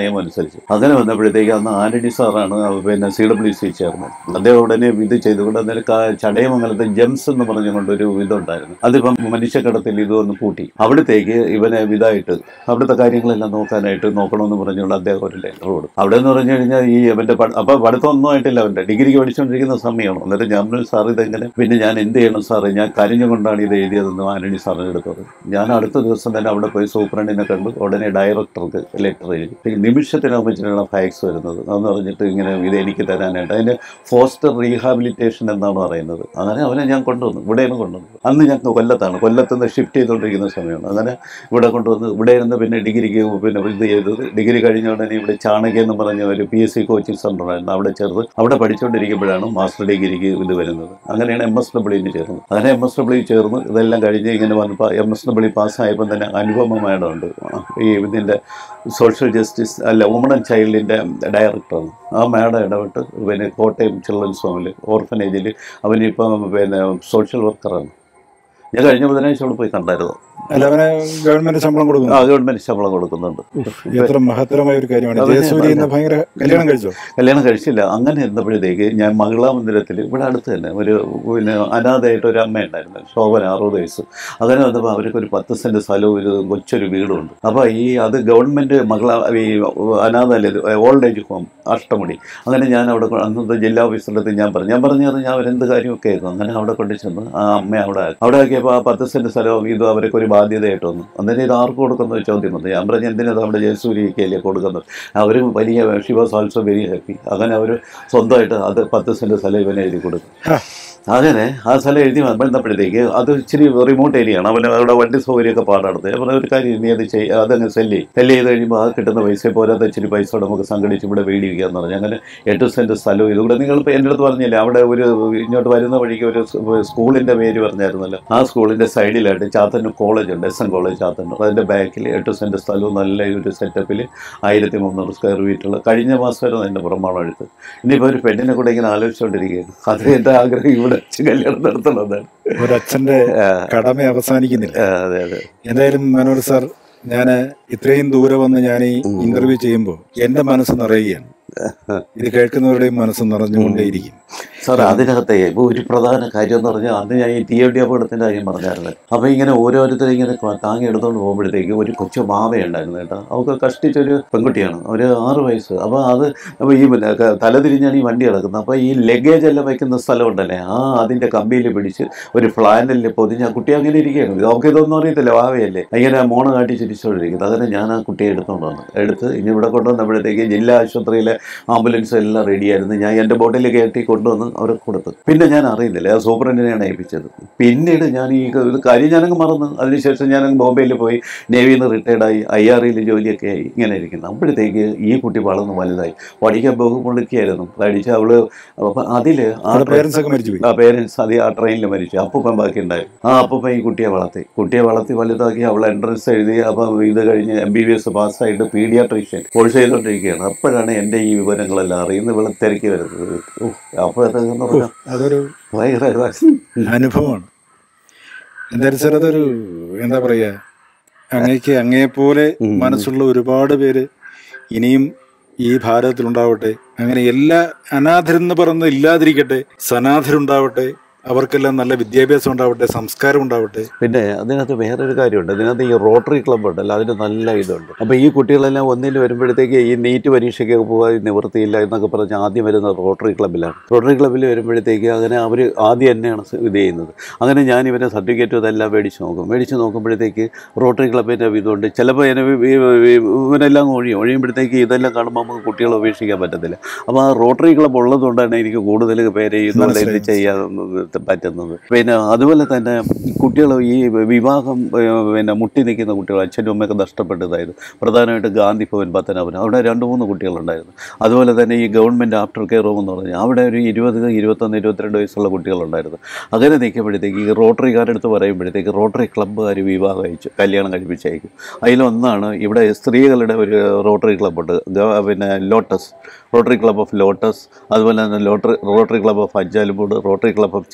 വിചാരിച്ചു അങ്ങനെ വന്നപ്പോഴത്തേക്ക് അന്ന് ആന്റണി സാറാണ് പിന്നെ സി ഡബ്ല്യു സി ചെയർമാൻ അദ്ദേഹം ഉടനെ ഇത് ചെയ്തുകൊണ്ട് അന്നേരം കാ- ചടയമംഗലത്തെ ജെംസ് എന്ന് പറഞ്ഞുകൊണ്ടൊരു ഇതുണ്ടായിരുന്നു അതിപ്പം മനുഷ്യക്കടത്തിൽ ഇതൊന്ന് കൂട്ടി അവിടത്തേക്ക് ഇവനെ ഇതായിട്ട് അവിടുത്തെ കാര്യങ്ങളെല്ലാം നോക്കാനായിട്ട് നോക്കണമെന്ന് പറഞ്ഞുകൊണ്ട് അദ്ദേഹം ഒരു ലെറ്റർ കൊടുത്തു അവിടെ എന്ന് പറഞ്ഞു കഴിഞ്ഞാൽ ഈ അവൻ്റെ അപ്പോൾ പഠിത്തമൊന്നും ആയിട്ടില്ല അവൻ്റെ ഡിഗ്രിക്ക് പഠിച്ചുകൊണ്ടിരിക്കുന്ന സമയമാണ് അന്നേരം ഞാൻ പറഞ്ഞു, സാർ ഇതെങ്ങനെ പിന്നെ ഞാൻ എന്ത് ചെയ്യണം സാറേ ഞാൻ കരഞ്ഞുകൊണ്ടാണ് ഇത് എഴുതിയതെന്ന് ആന്റണി സാറിന് എടുത്തത് ഞാൻ അടുത്ത ദിവസം തന്നെ അവിടെ പോയി സൂപ്രണ്ടിനെ കണ്ടു ഉടനെ ഡയറക്ടർക്ക് ലെറ്റർ എഴുതി ഈ നിമിഷത്തിനാകുമ്പോഴാണ് ഫാക്സ് വരുന്നത് അതെന്ന് പറഞ്ഞിട്ട് ഇങ്ങനെ ഇത് എനിക്ക് തരാനായിട്ട് അതിന് ഫോസ്റ്റർ റീഹാബിലിറ്റേഷൻ എന്നാണ് പറയുന്നത് അങ്ങനെ അവനെ ഞാൻ കൊണ്ടുവന്നു ഇവിടെയാണ് കൊണ്ടുവന്നത് അന്ന് ഞാൻ കൊല്ലത്താണ് കൊല്ലത്ത് നിന്ന് ഷിഫ്റ്റ് ചെയ്തുകൊണ്ടിരിക്കുന്ന സമയമാണ് അങ്ങനെ ഇവിടെ കൊണ്ടുവന്ന് ഇവിടെ ഇരുന്ന് പിന്നെ ഡിഗ്രിക്ക് പിന്നെ ഇത് ചെയ്തത് ഡിഗ്രി കഴിഞ്ഞ ഉടനെ ഇവിടെ ചാണക്യ എന്ന് പറഞ്ഞ ഒരു P S C coaching centre ആയിരുന്നു അവിടെ ചേർന്ന് അവിടെ പഠിച്ചുകൊണ്ടിരിക്കുമ്പോഴാണ് മാസ്റ്റർ ഡിഗ്രിക്ക് ഇത് വരുന്നത് അങ്ങനെയാണ് എം എസ് ഡബ്ല്യുവിന് ചേർന്നത് അങ്ങനെ എം എസ് ഡബ്ല്യു ചേർന്ന് ഇതെല്ലാം കഴിഞ്ഞ് ഇങ്ങനെ വന്നപ്പോൾ എം എസ് ഡബ്ല്യു പാസ്സായപ്പോൾ തന്നെ അനുപമ മാഡം ഉണ്ട് ഈ ഇതിൻ്റെ സോഷ്യൽ ജസ്റ്റിസ് അല്ല വുമൺ ആൻഡ് ചൈൽഡിൻ്റെ ഡയറക്ടറാണ് ആ മാഡം ഇടപെട്ട് പിന്നെ കോട്ടയം ചിൽഡ്രൻസ് ഹോമിൽ ഓർഫനേജിൽ അവനിപ്പം പിന്നെ സോഷ്യൽ വർക്കറാണ് ഞാൻ കഴിഞ്ഞ ബുധനാഴ്ച അവിടെ പോയി കണ്ടായിരുന്നു അല്ല അവന് ഗവൺമെന്റ് ശമ്പളം കൊടുക്കുന്നു ആ ഗവൺമെൻറ് ശമ്പളം കൊടുക്കുന്നുണ്ട് എത്ര മഹത്തരമായ ഒരു കാര്യമാണ് അവന് ജയസൂരി എന്ന ഭയങ്കര കല്യാണം കഴിച്ചോ കല്യാണം കഴിച്ചില്ല അങ്ങനെ ഇരുന്നപ്പോഴത്തേക്ക് ഞാൻ മഹിളാ മന്ദിരത്തിൽ ഇവിടെ അടുത്ത് തന്നെ ഒരു പിന്നെ അനാഥയായിട്ട് ഒരു അമ്മ ഉണ്ടായിരുന്നു ശോഭന അറുപത് വയസ്സ് അങ്ങനെ വന്നപ്പോൾ അവർക്ക് ഒരു പത്ത് സെൻറ്റ് സ്ഥലവും ഒരു കൊച്ചൊരു വീടുമുണ്ട് അപ്പോൾ ഈ അത് ഗവൺമെൻറ് മഹിളാ ഈ അനാഥ ഓൾഡ് ഏജ് ഹോം അഷ്ടമുടി അങ്ങനെ ഞാൻ അവിടെ കൊ- അന്നത്തെ ജില്ലാ ഓഫീസറുടെ അടുത്ത് ഞാൻ പറഞ്ഞു ഞാൻ പറഞ്ഞു ഞാൻ അവരെന്ത് കാര്യമൊക്കെ ആയിരുന്നു അങ്ങനെ അവിടെ കൊണ്ടു ചെന്ന് ആ അമ്മ അവിടെ ആക്കി. അവിടെ ആക്കിയപ്പോൾ ആ പത്ത് സെൻറ്റ് സ്ഥലവും ഇതും അവർക്ക് ഒരു ബാധ്യതയായിട്ട് വന്നു അന്നേരം ഇത് ആർക്ക് കൊടുക്കുന്ന ഒരു ചോദ്യം വന്നു ഞാൻ പറഞ്ഞു എന്തിനത് അവിടെ ജയസൂര്യക്കല്ലേ കൊടുക്കുന്നത് അവർ വലിയ she was also very happy അങ്ങനെ അവർ സ്വന്തമായിട്ട് അത് പത്ത് സെൻറ്റ് സ്ഥലം ഇവനെ എഴുതി കൊടുക്കും ഹാ. അങ്ങനെ ആ സ്ഥലം എഴുതി വന്നപ്പോഴത്തേക്ക് അത് ഇച്ചിരി റിമോട്ട് ഏരിയയാണ് അവന് അവിടെ വണ്ടി സൗകര്യമൊക്കെ പാടാടുന്നത് ഞാൻ പറഞ്ഞ ഒരു കാര്യം നീ അത് ചെയ്യ അതങ്ങ് സെല്ല് ചെയ്യും സെല്ല് ചെയ്ത് കഴിയുമ്പോൾ ആ കിട്ടുന്ന പൈസ പോരാത്ത ഇച്ചിരി പൈസ കൂടെ നമുക്ക് സംഘടിച്ച് ഇവിടെ വീട് വയ്ക്കാന്ന് പറഞ്ഞു അങ്ങനെ എട്ട് സെൻറ്റ് സ്ഥലവും ഇതുകൂടെ നിങ്ങൾ ഇപ്പോൾ എൻ്റെ അടുത്ത് പറഞ്ഞില്ലേ അവിടെ ഒരു ഇങ്ങോട്ട് വരുന്ന വഴിക്ക് ഒരു സ് സ്കൂളിൻ്റെ പേര് പറഞ്ഞായിരുന്നല്ലോ ആ സ്കൂളിൻ്റെ സൈഡിലായിട്ട് ചാത്തന്നൂർ കോളേജ് ഉണ്ട് എസ് എൻ കോളേജ് ചാത്തന്നൂർ അതിൻ്റെ ബാക്കിൽ എട്ട് സെൻറ്റ് സ്ഥലവും നല്ല ഒരു സെറ്റപ്പിൽ ആയിരത്തി മുന്നൂറ് സ്ക്വയർ ഫീറ്റുള്ള കഴിഞ്ഞ മാസമായിരുന്നു എൻ്റെ പുറമാണം എടുത്ത് ഇനിയിപ്പോൾ ഒരു പെണ്ണിനെ കൂടെ ഇങ്ങനെ ആലോചിച്ചുകൊണ്ടിരിക്കുകയാണ് അത് എൻ്റെ ആഗ്രഹം ഇവിടെ വെച്ച് കല്യാണം നടത്തണമെന്നാണ് ഒരച്ഛന്റെ കടമ അവസാനിക്കുന്നില്ല ആ, അതെ അതെ എന്തായാലും മനോഹർ സാർ ഞാൻ ഇത്രയും ദൂരെ വന്ന് ഞാൻ ഈ ഇന്റർവ്യൂ ചെയ്യുമ്പോൾ എന്റെ മനസ്സ് നിറയുകയാണ് ഇത് കേൾക്കുന്നവരുടെയും മനസ്സ് നിറഞ്ഞുകൊണ്ടേയിരിക്കും സാർ അതിനകത്തെ ഇപ്പോൾ ഒരു പ്രധാന കാര്യം എന്ന് പറഞ്ഞാൽ അന്ന് ഞാൻ ഈ ടി എം ഡി അപകടത്തിൻ്റെ കാര്യം പറഞ്ഞായിരുന്നു അപ്പോൾ ഇങ്ങനെ ഓരോരുത്തരും ഇങ്ങനെ ക- താങ്ങി എടുത്തുകൊണ്ട് പോകുമ്പോഴത്തേക്ക് ഒരു കൊച്ചു മാവയുണ്ടായിരുന്നു കേട്ടോ അവൾക്ക് കഷ്ടിച്ചൊരു പെൺകുട്ടിയാണ് ഒരു ആറ് വയസ്സ് അപ്പോൾ അത് അപ്പോൾ ഈ പിന്നെ ക- തലതിരിഞ്ഞാണ് ഈ വണ്ടി കിടക്കുന്നത് അപ്പോൾ ഈ ലഗേജ് എല്ലാം വയ്ക്കുന്ന സ്ഥലമുണ്ടല്ലേ ആ അതിൻ്റെ കമ്പിയിൽ പിടിച്ച് ഒരു ഫ്ലാനിൽ പൊതിഞ്ഞ് ആ കുട്ടി അങ്ങനെ ഇരിക്കുകയാണ് നമുക്ക് ഇതൊന്നും അറിയത്തില്ല വാവയല്ലേ ഇങ്ങനെ മോണ കാട്ടി ചിരിച്ചുകൊണ്ടിരിക്കുന്നത് അങ്ങനെ ഞാൻ ആ കുട്ടിയെ എടുത്തുകൊണ്ട് വന്നു എടുത്ത് ഇനി ഇവിടെ കൊണ്ടുവന്നപ്പോഴത്തേക്ക് ജില്ലാ ആശുപത്രിയിലെ ആംബുലൻസ് എല്ലാം റെഡിയായിരുന്നു ഞാൻ എൻ്റെ ബോട്ടിൽ കയറ്റി കൊണ്ടുവന്ന് അവർക്ക് കൊടുത്തു പിന്നെ ഞാൻ അറിയുന്നില്ല ആ സൂപ്രണ്ടിനെയാണ് ഏൽപ്പിച്ചത് പിന്നീട് ഞാൻ ഈ ഇത് കാര്യം ഞാനങ്ങ് മറന്നു അതിനുശേഷം ഞാനങ്ങ് ബോംബെയിൽ പോയി നേവിയിൽ നിന്ന് റിട്ടയർഡായി ഐ ആർ ഇയിൽ ജോലിയൊക്കെ ആയി ഇങ്ങനെ ഇരിക്കുന്നു അപ്പോഴത്തേക്ക് ഈ കുട്ടി വളർന്ന് വലുതായി പഠിക്കാൻ ബഹുമുള്ളിക്കായിരുന്നു പഠിച്ച് അവള് അപ്പം അതിൽ ആ പേരൻസ് ഒക്കെ മരിച്ചുപോയി ആ പേരൻസ് അത് ആ ട്രെയിനിൽ മരിച്ചു അപ്പൂപ്പൻ ബാക്കി ഉണ്ടായിരുന്നു ആ അപ്പൂപ്പൻ ഈ കുട്ടിയെ വളർത്തി കുട്ടിയെ വളർത്തി വലുതാക്കി അവൾ എൻട്രൻസ് എഴുതി അപ്പം ഇത് കഴിഞ്ഞ് എം ബി ബി എസ് പാസ്സായിട്ട് പീഡിയാട്രീഷ്യൻ കോഴ്സ് ചെയ്തുകൊണ്ടിരിക്കുകയാണ് അപ്പോഴാണ് എൻ്റെ ഈ വിവരങ്ങളെല്ലാം അറിയുന്നത് ഇവിടെ തിരക്കി വരുന്നത് ഉഫ്, അപ്പോൾ അതെന്ന് പറഞ്ഞാൽ അതൊരു ഭയങ്കര അനുഭവമാണ് എന്തായാലും സാർ അതൊരു എന്താ പറയുക അങ്ങേക്ക് അങ്ങയെപ്പോലെ ഉം. മനസ്സുള്ള ഒരുപാട് പേര് ഇനിയും ഈ ഭാരതത്തിലുണ്ടാവട്ടെ അങ്ങനെ എല്ലാ അനാഥരെന്ന് പറഞ്ഞ് ഇല്ലാതിരിക്കട്ടെ സനാഥരുണ്ടാവട്ടെ അവർക്കെല്ലാം നല്ല വിദ്യാഭ്യാസം ഉണ്ടാവട്ടെ സംസ്കാരം ഉണ്ടാവട്ടെ പിന്നെ അതിനകത്ത് വേറൊരു കാര്യമുണ്ട് ഇതിനകത്ത് ഈ റോട്ടറി ക്ലബ്ബ് ഉണ്ടല്ലോ അതിന് നല്ല ഇതുണ്ട് അപ്പോൾ ഈ കുട്ടികളെല്ലാം ഒന്നിൽ വരുമ്പോഴത്തേക്ക് ഈ നീറ്റ് പരീക്ഷയ്ക്കൊക്കെ പോകാൻ നിവൃത്തിയില്ല എന്നൊക്കെ പറഞ്ഞ് ആദ്യം വരുന്നത് റോട്ടറി ക്ലബ്ബിലാണ് റോട്ടറി ക്ലബ്ബിൽ വരുമ്പോഴത്തേക്ക് അങ്ങനെ അവർ ആദ്യം തന്നെയാണ് ഇത് ചെയ്യുന്നത് അങ്ങനെ ഞാൻ ഇവരെ സർട്ടിഫിക്കറ്റും ഇതെല്ലാം മേടിച്ച് നോക്കും മേടിച്ച് നോക്കുമ്പോഴത്തേക്ക് റോട്ടറി ക്ലബ്ബിൻ്റെ ഇതുകൊണ്ട് ചിലപ്പോൾ എന്നെ ഈ- ഈ- ഇവരെല്ലാം ഒഴിയും ഒഴിയുമ്പോഴത്തേക്ക് ഇതെല്ലാം കാണുമ്പോൾ നമുക്ക് കുട്ടികളെ ഉപേക്ഷിക്കാൻ പറ്റത്തില്ല അപ്പോൾ ആ റോട്ടറി ക്ലബ്ബ് ഉള്ളതുകൊണ്ടാണ് എനിക്ക് കൂടുതൽ പേര് ഇതുപോലെ ഇത് മനസ്സിലായി. ചെയ്യാൻ പറ്റുന്നത് പിന്നെ അതുപോലെ തന്നെ കുട്ടികൾ ഈ വിവാഹം ഏഹ്, പിന്നെ മുട്ടി നിൽക്കുന്ന കുട്ടികൾ അച്ഛനും അമ്മയൊക്കെ നഷ്ടപ്പെട്ടതായിരുന്നു പ്രധാനമായിട്ട് ഗാന്ധി ഭവൻ പത്തനാപുരം അവിടെ രണ്ട് മൂന്ന് കുട്ടികളുണ്ടായിരുന്നു അതുപോലെ തന്നെ ഈ ഗവൺമെൻറ് ആഫ്റ്റർ കെയർ റൂം എന്ന് പറഞ്ഞാൽ അവിടെ ഒരു ഇരുപത് ഇരുപത്തൊന്ന് ഇരുപത്തിരണ്ട് വയസ്സുള്ള കുട്ടികളുണ്ടായിരുന്നു അങ്ങനെ നിൽക്കുമ്പോഴത്തേക്ക് ഈ റോട്ടറിക്കാരുടെ അടുത്ത് പറയുമ്പോഴത്തേക്ക് റോട്ടറി ക്ലബ്ബുകാർ വിവാഹം അയച്ചു കല്യാണം കഴിപ്പിച്ചയക്കും അതിലൊന്നാണ് ഇവിടെ സ്ത്രീകളുടെ ഒരു റോട്ടറി ക്ലബ്ബുണ്ട് ഗവ- പിന്നെ lotus rotary club of lotus അതുപോലെ തന്നെ lottery rotary club of Anchalumoodu rotary club of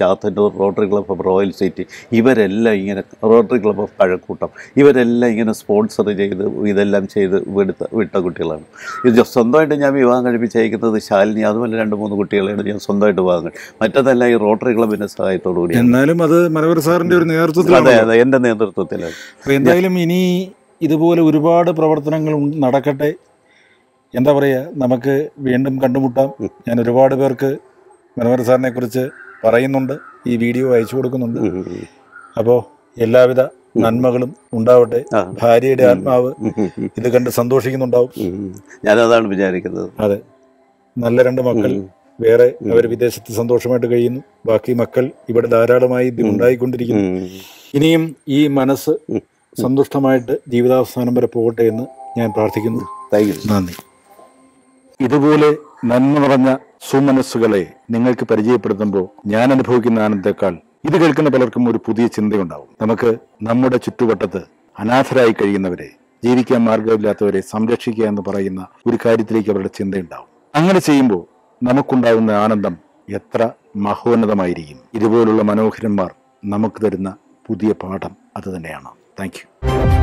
Chathannoor rotary club of royal city ഇവരെല്ലാം ഇങ്ങനെ റോട്ടറി ക്ലബ് ഓഫ് കഴക്കൂട്ടം ഇവരെല്ലാം ഇങ്ങനെ സ്പോൺസർ ചെയ്ത് ഇതെല്ലാം ചെയ്ത് വിടുത്ത വിട്ട കുട്ടികളാണ് ഇത് സ്വന്തമായിട്ട് ഞാൻ വിവാഹം കഴിപ്പിച്ചയക്കുന്നത് ശാലിനി അതുപോലെ രണ്ട് മൂന്ന് കുട്ടികളെയാണ് ഞാൻ സ്വന്തമായിട്ട് വിവാഹം കഴി- മറ്റതെല്ലാം ഈ റോട്ടറി ക്ലബിൻ്റെ സഹായത്തോടു കൂടി എന്നാലും അത് മനോഹർ സാറിന്റെ ഒരു അതെ നേതൃത്വത്തിലാണ് അതെ എൻ്റെ നേതൃത്വത്തിലാണ് അപ്പൊ എന്തായാലും ഇനി ഇതുപോലെ ഒരുപാട് പ്രവർത്തനങ്ങൾ ഉണ്ട്- നടക്കട്ടെ എന്താ പറയുക നമുക്ക് വീണ്ടും കണ്ടുമുട്ടാം ഞാൻ ഒരുപാട് പേർക്ക് മനോഹർ സാറിനെ കുറിച്ച് പറയുന്നുണ്ട് ഈ വീഡിയോ അയച്ചു കൊടുക്കുന്നുണ്ട് ഉം, ഉം, അപ്പോൾ എല്ലാവിധ നന്മകളും ഉണ്ടാവട്ടെ ആ. ഭാര്യയുടെ ആത്മാവ് ഉം, ഉം, ഉം, ഇത് കണ്ട് സന്തോഷിക്കുന്നുണ്ടാവും ഉം. ഞാനതാണ് വിചാരിക്കുന്നത് അതെ നല്ല രണ്ട് മക്കൾ വേറെ അവർ വിദേശത്ത് സന്തോഷമായിട്ട് കഴിയുന്നു ബാക്കി മക്കൾ ഇവിടെ ധാരാളമായി ഇത് ഉണ്ടായിക്കൊണ്ടിരിക്കുന്നു ഉം. ഇനിയും ഈ മനസ്സ് സന്തുഷ്ടമായിട്ട് ജീവിതാവസാനം വരെ പോകട്ടെ എന്ന് ഞാൻ പ്രാർത്ഥിക്കുന്നു താങ്ക് യു നന്ദി ഇതുപോലെ നന്മ നിറഞ്ഞ സുമനസ്സുകളെ നിങ്ങൾക്ക് പരിചയപ്പെടുത്തുമ്പോൾ ഞാൻ അനുഭവിക്കുന്ന ആനന്ദത്തെക്കാൾ ഇത് കേൾക്കുന്ന പലർക്കും ഒരു പുതിയ ചിന്തയുണ്ടാവും നമുക്ക് നമ്മുടെ ചുറ്റുവട്ടത്ത് അനാഥരായി കഴിയുന്നവരെ ജീവിക്കാൻ മാർഗമില്ലാത്തവരെ സംരക്ഷിക്കുക എന്ന് പറയുന്ന ഒരു കാര്യത്തിലേക്ക് അവരുടെ ചിന്തയുണ്ടാവും അങ്ങനെ ചെയ്യുമ്പോൾ നമുക്കുണ്ടാകുന്ന ആനന്ദം എത്ര മഹോന്നതമായിരിക്കും ഇതുപോലുള്ള മനോഹരന്മാർ നമുക്ക് തരുന്ന പുതിയ പാഠം അത് തന്നെയാണ് താങ്ക് യു